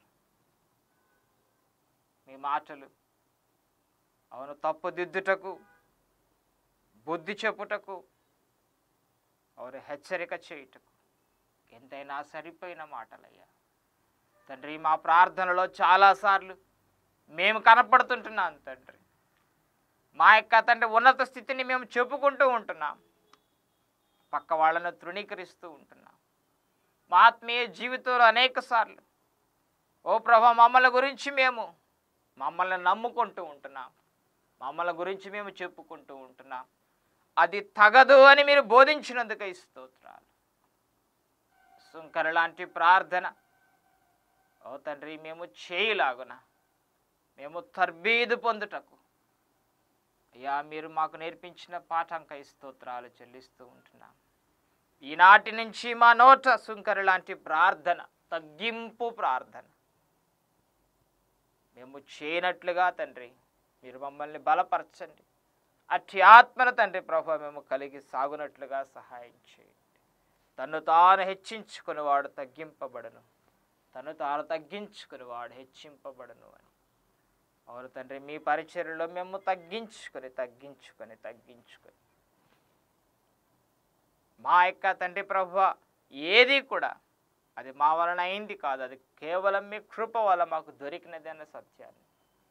మీ మాటలు అవును తప్పు దిద్దుటకు బుద్ధి చెప్పుటకు అవును హెచ్చరిక చేయుటకు ఎంతైనా సరిపోయిన మాటలయ్యా తండ్రి మా ప్రార్థనలో చాలాసార్లు మేము కనపడుతుంటున్నాం తండ్రి మా యొక్క తండ్రి ఉన్నత స్థితిని మేము చెప్పుకుంటూ ఉంటున్నాం పక్క వాళ్ళను తృణీకరిస్తూ ఉంటున్నాం మా ఆత్మీయ జీవితంలో అనేక సార్లు ఓ ప్రభా మమ్మల్ని గురించి మేము మమ్మల్ని నమ్ముకుంటూ ఉంటున్నాం మమ్మల్ని గురించి మేము చెప్పుకుంటూ ఉంటున్నాం అది తగదు అని మీరు బోధించినందుకు స్తోత్రాలు సుంకర లాంటి ప్రార్థన ఓ తండ్రి మేము చేయలాగున మేము తర్బీదు పొందుటకు అయ్యా మీరు మాకు నేర్పించిన పాఠంకై స్తోత్రాలు చెల్లిస్తూ ఉంటున్నాం ఈనాటి నుంచి మా నోట సుంకర లాంటి ప్రార్థన తగ్గింపు ప్రార్థన మేము చేయనట్లుగా తండ్రి మీరు మమ్మల్ని బలపరచండి అట్టి ఆత్మను తండ్రి ప్రభు మేము కలిగి సాగునట్లుగా సహాయం చేయండి తను తాను హెచ్చించుకుని వాడు తగ్గింపబడను తను తాను తగ్గించుకుని వాడు హెచ్చింపబడను అని అవును తండ్రి మీ పరిచర్యలో మేము తగ్గించుకొని తగ్గించుకొని తగ్గించుకొని మా యొక్క తండ్రి ప్రభు ఏది కూడా అది మా వలన అయింది కాదు అది కేవలం మీ కృప వల్ల మాకు దొరికినది అన్న సత్యాన్ని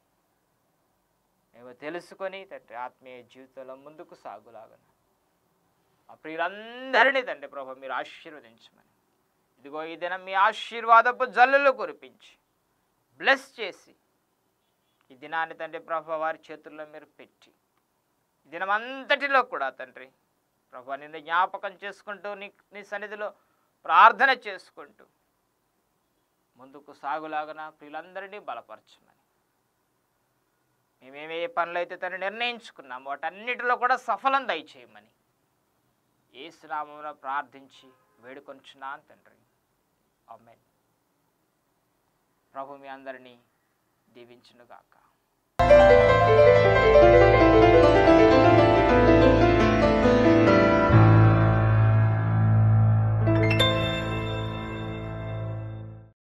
మేము తెలుసుకొని తండ్రి ఆత్మీయ జీవితంలో ముందుకు సాగులాగన ఆ ప్రియులందరినీ తండ్రి ప్రభు మీరు ఆశీర్వదించమని ఇదిగో ఈ దినం మీ ఆశీర్వాదపు జల్లులు కురిపించి బ్లెస్ చేసి ఈ దినాన్ని తండ్రి ప్రభు వారి చేతుల్లో మీరు పెట్టి ఈ దినమంతటిలో కూడా తండ్రి ప్రభు నిన్ను జ్ఞాపకం చేసుకుంటూ నీ నీ సన్నిధిలో ప్రార్థన చేసుకుంటూ ముందుకు సాగులాగన ప్రియులందరినీ బలపరచమని మేమేమే పనులు అయితే తను నిర్ణయించుకున్నాం వాటన్నిటిలో కూడా సఫలం దయచేయమని ఏ స్నామంలో ప్రార్థించి వేడుకొంచున్నాను తండ్రి ఆమెన్ ప్రభు మీ అందరినీ దీవించునుగాక